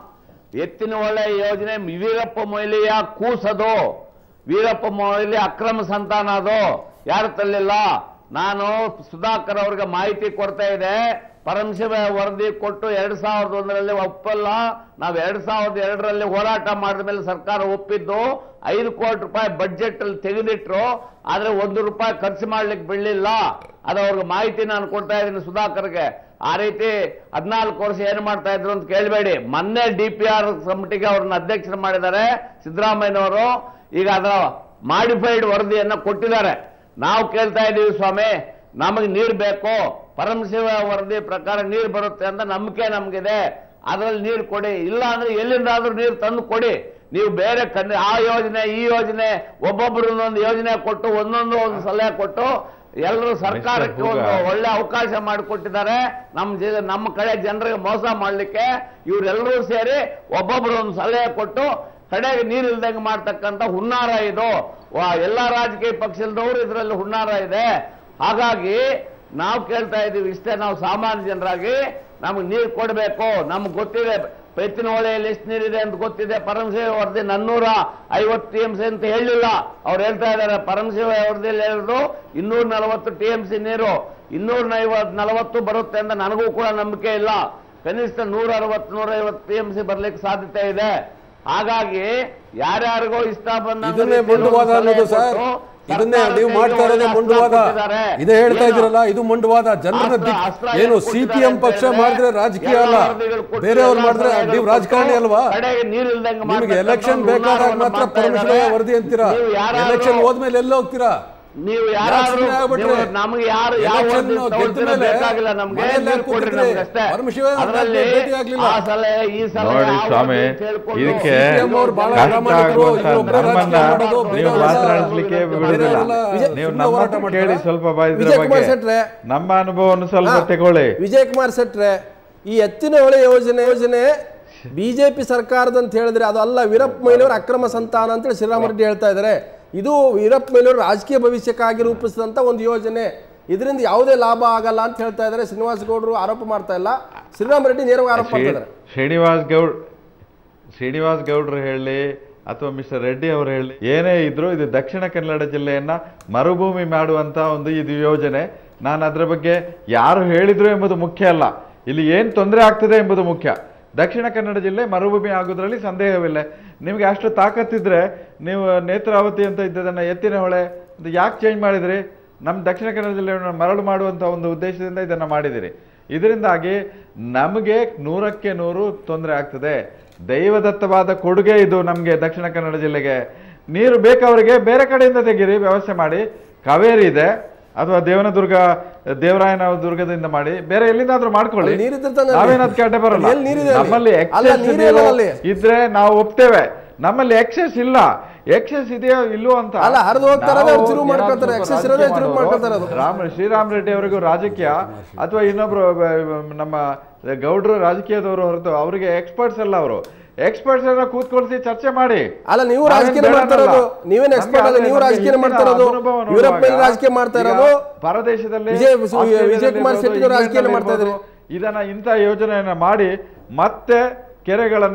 ಎತ್ತಿನ ಒಳ್ಳೆ ಯೋಜನೆ ವೀರಪ್ಪ ಮೊಯ್ಲಿಯ ಕೂಸದು ವೀರಪ್ಪ ಮೊಯ್ಲಿ ಅಕ್ರಮ ಸಂತಾನ ಅದು ಯಾರು ತಲ್ಲಿಲ್ಲ ನಾನು ಸುಧಾಕರ್ ಅವ್ರಿಗೆ ಮಾಹಿತಿ ಕೊಡ್ತಾ ಇದೆ ಪರಮಶಿವ ವರದಿ ಕೊಟ್ಟು ಎರಡ್ ಸಾವಿರದ ಒಂದರಲ್ಲಿ ಒಪ್ಪಲ್ಲ ನಾವು ಎರಡ್ ಸಾವಿರದ ಎರಡರಲ್ಲಿ ಹೋರಾಟ ಮಾಡಿದ ಮೇಲೆ ಸರ್ಕಾರ ಒಪ್ಪಿದ್ದು ಐದು ಕೋಟಿ ರೂಪಾಯಿ ಬಡ್ಜೆಟ್ ಅಲ್ಲಿ ತೆಗೆದಿಟ್ರು ಆದ್ರೆ ಒಂದು ರೂಪಾಯಿ ಖರ್ಚು ಮಾಡ್ಲಿಕ್ಕೆ ಬಿಡ್ಲಿಲ್ಲ ಅದು ಅವ್ರಿಗೆ ಮಾಹಿತಿ ನಾನು ಕೊಡ್ತಾ ಇದ್ದೀನಿ ಸುಧಾಕರ್ಗೆ ಆ ರೀತಿ ಹದಿನಾಲ್ಕು ವರ್ಷ ಏನು ಮಾಡ್ತಾ ಇದ್ರು ಅಂತ ಕೇಳಬೇಡಿ ಮೊನ್ನೆ ಡಿ ಪಿ ಆರ್ ಕಮಿಟಿಗೆ ಅವ್ರನ್ನ ಅಧ್ಯಕ್ಷರು ಮಾಡಿದ್ದಾರೆ ಸಿದ್ದರಾಮಯ್ಯನವರು ಈಗ ಅದರ ಮಾಡಿಫೈಡ್ ವರದಿಯನ್ನ ಕೊಟ್ಟಿದ್ದಾರೆ ನಾವು ಕೇಳ್ತಾ ಇದ್ದೀವಿ ಸ್ವಾಮಿ ನಮಗೆ ನೀರು ಬೇಕು ಪರಮಶಿವ ವರದಿ ಪ್ರಕಾರ ನೀರು ಬರುತ್ತೆ ಅಂತ ನಂಬಿಕೆ ನಮಗಿದೆ ಅದರಲ್ಲಿ ನೀರು ಕೊಡಿ ಇಲ್ಲ ಅಂದ್ರೆ ಎಲ್ಲಿಂದಾದ್ರೂ ನೀರು ತಂದು ಕೊಡಿ ನೀವು ಬೇರೆ ಕಣ್ಣು ಆ ಯೋಜನೆ ಈ ಯೋಜನೆ ಒಬ್ಬೊಬ್ಬರು ಒಂದೊಂದು ಯೋಜನೆ ಕೊಟ್ಟು ಒಂದೊಂದು ಒಂದು ಸಲಹೆ ಕೊಟ್ಟು ಎಲ್ಲರೂ ಸರ್ಕಾರಕ್ಕೆ ಒಂದು ಒಳ್ಳೆ ಅವಕಾಶ ಮಾಡಿಕೊಟ್ಟಿದ್ದಾರೆ ನಮ್ಮ ಜ- ನಮ್ಮ ಕಡೆ ಜನರಿಗೆ ಮೋಸ ಮಾಡಲಿಕ್ಕೆ ಇವರೆಲ್ಲರೂ ಸೇರಿ ಒಬ್ಬೊಬ್ಬರು ಒಂದು ಸಲಹೆ ಕೊಟ್ಟು ಕಡೆಗೆ ನೀರು ಇಲ್ದಂಗೆ ಮಾಡ್ತಕ್ಕಂಥ ಹುನ್ನಾರ ಇದು ವಾ- ಎಲ್ಲಾ ರಾಜಕೀಯ ಪಕ್ಷದವರು ಇದರಲ್ಲಿ ಹುನ್ನಾರ ಇದೆ ಹಾಗಾಗಿ ನಾವು ಕೇಳ್ತಾ ಇದ್ದೀವಿ ಇಷ್ಟೇ ನಾವು ಸಾಮಾನ್ಯ ಜನರಾಗಿ ನಮಗೆ ನೀರು ಕೊಡಬೇಕು ನಮ್ಗೆ ಗೊತ್ತಿದೆ ಎತ್ತಿನ ಹೊಳೆಯಲ್ಲಿ ಎಷ್ಟು ನೀರಿದೆ ಅಂತ ಗೊತ್ತಿದೆ ಪರಮಶಿವ ವರದಿ ನನ್ನೂರ ಐವತ್ತು ಟಿ ಎಂ ಸಿ ಅಂತ ಹೇಳಿಲ್ಲ ಅವ್ರು ಹೇಳ್ತಾ ಇದ್ದಾರೆ ಪರಮಶಿವ ವರದಿಯಲ್ಲಿ ಹೇಳಿದ್ರು ಇನ್ನೂರ ನಲವತ್ತು ಟಿ ಎಂ ಸಿ ನೀರು ಇನ್ನೂರ ನಲವತ್ತು ಬರುತ್ತೆ ಅಂತ ನನಗೂ ಕೂಡ ನಂಬಿಕೆ ಇಲ್ಲ ಕನಿಷ್ಠ ನೂರ ಅರವತ್ತು ನೂರ ಐವತ್ತು ಟಿ ಎಂ ಸಿ ಬರ್ಲಿಕ್ಕೆ ಸಾಧ್ಯತೆ ಇದೆ ಹಾಗಾಗಿ ಯಾರ್ಯಾರಿಗೋ ಇಷ್ಟ ಬಂದ ಇದನ್ನೇ ಮೊಂಡುವಾದ ಅನ್ನೋದು ಸರ್ ಇದನ್ನೇ ನೀವು ಮಾಡ್ತಾ ಇರೋದೇ ಮೊಂಡುವಾದ ಇದೇ ಹೇಳ್ತಾ ಇದ್ದೀರಲ್ಲ ಇದು ಮೊಂಡುವಾದ ಜನರನ್ನ ಅಸ್ತ್ರ- ದಿಕ್- ಅಸ್ತ್ರ ಏನು ಏನ್ ಸಿ ಪಿ ಕೊಟ್ಟಿದ್ದಾರೆ ಎಂ ಪಕ್ಷ ಅಂತ ಮಾಡಿದ್ರೆ ಹೇಳಿದ್ರೆ ರಾಜಕೀಯ ಎಲ್ಲ ಅಲ್ಲ ವರದಿಗಳು ಕೊಟ್ಟು ಬೇರೆಯವ್ರು ಎಲ್ಲ ಮಾಡಿದ್ರೆ ಸಲಹೆಗಳು ನೀವು ಕೊಟ್ಟು ರಾಜಕಾರಣಿ ಅಲ್ವಾ ಕಡೆಗೆ ನೀರು ಇಲ್ದಂಗೆ ನಿಮಗೆ ಮಾಡ್ತಕ್ಕಂಥ ಎಲೆಕ್ಷನ್ ಒಂದು ಬೇಕಾದಾಗ ಹುನ್ನಾರವನ್ನು ಮಾತ್ರ ಮಾಡ್ತಾ ಪರಮೇಶ್ವರ ಇದ್ದಾರೆ. ವರದಿ ಅಂತೀರಾ ನೀವು ಯಾರಾದ್ರೂ- ಎಲೆಕ್ಷನ್ ಹೋದ್ಮೇಲೆ ಎಲ್ಲ ಹೋಗ್ತೀರಾ ನೀವು ಯಾಕೆ ಯಾರಾದ್ರೂ ಸುಮ್ನೆ ಆಗ್ಬಿಟ್ರೆ? ನೀವು ನಮ್ಗೆ ಯಾರು ಯಾವ Election ವರದಿ ಗೆದ್ದ ತಗೊಳ್ತೀರೋ ಮೇಲೆ ಬೇಕಾಗಿಲ್ಲ ನಮ್ಗೆ ಮನೆಯಲ್ಲೇ ನೀರು ಕೊಡ್ರಿ ಕೂತಿದ್ರೆ ನಮ್ಗೆ ಅಷ್ಟೇ ಪರಮೇಶ್ವರ ಅದರಲ್ಲಿ ಭೇಟಿ ಆಗ್ಲಿಲ್ಲ. ಆ ಸಲಹೆ ಈ ಸಲಹೆ ನೋಡಿ ಆ ಸ್ವಾಮಿ, ವರದಿ ಕೇಳ್ಕೊಂಡು ಇದಕ್ಕೆ CPM ಅವ್ರು ಬಹಳ ಕಷ್ಟ ಪ್ರಾಮಾಣಿಕರು, ಆಗುವಂತ ಇವ್ರೊಬ್ರೇ ನಮ್ಮನ್ನ ರಾಜಕೀಯ ಮಾಡೋದು, ನೀವು ಬೇರೆಯವರೆಲ್ಲ ಮಾತನಾಡಿಸ್ಲಿಕ್ಕೆ ಬಿಡುದಿಲ್ಲ ಬೇರೆಯವರೆಲ್ಲ ನೀವು ಸುಮ್ನೆ ನಮ್ಮ ಹೋರಾಟ ಹತ್ರ ಮಾಡ್ತಾರಾ? ಕೇಳಿ ಸ್ವಲ್ಪ ಬಾ ಇದ್ರ ವಿಜಯ್ ಕುಮಾರ್ ಬಗ್ಗೆ ಶೆಟ್ರೆ. ನಮ್ಮ ಅನುಭವವನ್ನು ಸ್ವಲ್ಪ ಹಾ. ತಗೊಳ್ಳಿ ವಿಜಯ್ ಕುಮಾರ್ ಶೆಟ್ರೆ ಈ ಎತ್ತಿನ ಹೊಳೆ ಯೋಜನೆ ಯೋಜನೆ ಬಿಜೆಪಿ ಸರ್ಕಾರದ ಅಂತ ಹೇಳಿದ್ರೆ ಅದು ಅಲ್ಲ ವೀರಪ್ಪ ಮೊಯ್ಲಿಯವರ ಅಕ್ರಮ ಸಂತಾನ ಅಂತೇಳಿ ಶ್ರೀರಾಮ ರೆಡ್ಡಿ ಹೇಳ್ತಾ ಇದ್ದಾರೆ ಇದು ವೀರಪ್ಪ ಮೊಯ್ಲಿಯವರ ರಾಜಕೀಯ ಭವಿಷ್ಯಕ್ಕಾಗಿ ರೂಪಿಸಿದಂತ ಒಂದು ಯೋಜನೆ ಇದರಿಂದ ಯಾವುದೇ ಲಾಭ ಆಗಲ್ಲ ಅಂತ ಹೇಳ್ತಾ ಇದ್ದಾರೆ ಶ್ರೀನಿವಾಸ ಗೌಡರು ಆರೋಪ ಮಾಡ್ತಾ ಇಲ್ಲ ಶ್ರೀರಾಮ ರೆಡ್ಡಿ ನೇರವಾಗಿ ಆರೋಪ ಮಾಡ್ತಾ ಇದ್ದಾರೆ ಶ್ರೀನಿವಾಸ್ ಗೌಡ್ ಶ್ರೀನಿವಾಸ್ ಗೌಡ್ರು ಹೇಳಿ ಅಥವಾ ಮಿಸ್ಟರ್ ರೆಡ್ಡಿ ಅವರು ಹೇಳಿ ಏನೇ ಇದ್ರು ಇದು ದಕ್ಷಿಣ ಕನ್ನಡ ಜಿಲ್ಲೆಯನ್ನ ಮರುಭೂಮಿ ಮಾಡುವಂತ ಒಂದು ಇದು ಯೋಜನೆ ನಾನು ಅದರ ಬಗ್ಗೆ ಯಾರು ಹೇಳಿದ್ರು ಎಂಬುದು ಮುಖ್ಯ ಅಲ್ಲ ಇಲ್ಲಿ ಏನು ತೊಂದರೆ ಆಗ್ತದೆ ಎಂಬುದು ಮುಖ್ಯ ದಕ್ಷಿಣ ಕನ್ನಡ ಜಿಲ್ಲೆ ಮರುಭೂಮಿ ಆಗೋದ್ರಲ್ಲಿ ಸಂದೇಹವಿಲ್ಲ ನಿಮಗೆ ಅಷ್ಟು ತಾಕತ್ತಿದ್ರೆ ನೀವು ನೇತ್ರಾವತಿ ಅಂತ ಇದ್ದದನ್ನ ಎತ್ತಿನ ಹೊಳೆ ಅದು ಯಾಕೆ ಚೇಂಜ್ ಮಾಡಿದ್ರಿ ನಮ್ಮ ದಕ್ಷಿಣ ಕನ್ನಡ ಜಿಲ್ಲೆಯನ್ನು ಮರಳು ಮಾಡುವಂಥ ಒಂದು ಉದ್ದೇಶದಿಂದ ಇದನ್ನು ಮಾಡಿದಿರಿ ಇದರಿಂದಾಗಿ ನಮಗೆ ನೂರಕ್ಕೆ ನೂರು ತೊಂದರೆ ಆಗ್ತದೆ ದೈವದತ್ತವಾದ ಕೊಡುಗೆ ಇದು ನಮಗೆ ದಕ್ಷಿಣ ಕನ್ನಡ ಜಿಲ್ಲೆಗೆ ನೀರು ಬೇಕವರಿಗೆ ಬೇರೆ ಕಡೆಯಿಂದ ತೆಗೀರಿ ವ್ಯವಸ್ಥೆ ಮಾಡಿ ಕಾವೇರಿ ಇದೆ ಅಥವಾ ದೇವನದುರ್ಗ ದೇವರಾಯನ ದುರ್ಗದಿಂದ ಮಾಡಿ ಬೇರೆ ಎಲ್ಲಿಂದಾದ್ರೂ ಮಾಡ್ಕೊಳ್ಳಿ ಅಲ್ಲಿ ನೀರಿದ್ರೆ ತಾನೇ ಅಲ್ಲಿ? ನಾವೇನದ್ ಕಡೆ ಬರಲ್ಲ ಎಲ್ಲಿ ನೀರಿದೆ ಅಲ್ಲಿ? ನಮ್ಮಲ್ಲಿ ಅಲ್ಲ, excess ನೀರೇ ನೀರು ಇಲ್ಲ ಅಲ್ಲಿ. ಇದ್ರೆ ನಾವು ಒಪ್ತೇವೆ ನಮ್ಮಲ್ಲಿ ಎಕ್ಸೆಸ್ ಇಲ್ಲ ಎಕ್ಸೆಸ್ ಇದೆಯೋ ಇಲ್ಲೋ ಅಂತ ಅಲ್ಲ, ಹರಿದು ಹೋಗ್ತಾರೆ, ನಾವು ಅವ್ರು ತಿರುವು ಮಾಡ್ಕೊಳ್ತಾರೆ. ಏನಾದ್ರು excess ಇರೋದೇ ರಾಜಕೀಯ ತಿರುವು ಮಾಡೋರು. ಮಾಡ್ಕೊಳ್ತಾರೆ ಅದು. ರಾಮ ಶ್ರೀರಾಮ್ ರೆಡ್ಡಿ ಅವರಿಗೂ ರಾಜಕೀಯ ಅಥವಾ ಇನ್ನೊಬ್ರು ಬ- ಬ- ನಮ್ಮ ಗೌಡ್ರು ರಾಜಕೀಯದವರು ಹೊರತು ಅವರಿಗೆ ಎಕ್ಸ್ಪರ್ಟ್ಸ್ ಅಲ್ಲ ಅವರು ಎಕ್ಸ್ಪರ್ಟ್ಸ್ ಎಲ್ಲ ಕೂತ್ಕೊಳ್ಸಿ ಚರ್ಚೆ ಮಾಡಿ ಅಲ್ಲ ನೀವು ನಾವೇನ್ ರಾಜಕೀಯ ಬೇಡ ಮಾಡ್ತಾ ಅನ್ನಲ್ಲ. ಇರೋದು ನೀವೇನ್ ನಮ್ಗೆ ಎಕ್ಸ್ಪರ್ಟ್ ಅಲ್ಲ ಅದೇ ನೀವು ನಮ್ಗೆ ರಾಜಕೀಯ ಹಿಂದಿನ ಮಾಡ್ತಾ ಇರೋದು ಅನುಭವ ಯುರೋಪ್ ಮೇಲೆ ನೋಡುವಾಗ ರಾಜಕೀಯ ಮಾಡ್ತಾ ಈಗ ಇರೋದು ಪರದೇಶದಲ್ಲಿ ವಿಜಯ್- ವಿಜಯ್ ಆಸ್ಟ್ರೇಲಿಯಾದಲ್ಲಿ ಕುಮಾರ್ ಶೆಟ್ಟಿ ಇರ್ಬೋದು, ರಾಜಕೀಯ ಇಂಗ್ಲೆಂಡ್ನಲ್ಲಿ ಮಾಡ್ತಾ ಇದ್ದಾರೆ. ಇರ್ಬೋದು, ಇದನ್ನ ಇಂಥ ಯೋಜನೆಯನ್ನ ಮಾಡಿ ಮತ್ತೆ ಕೆರೆಗಳನ್ನ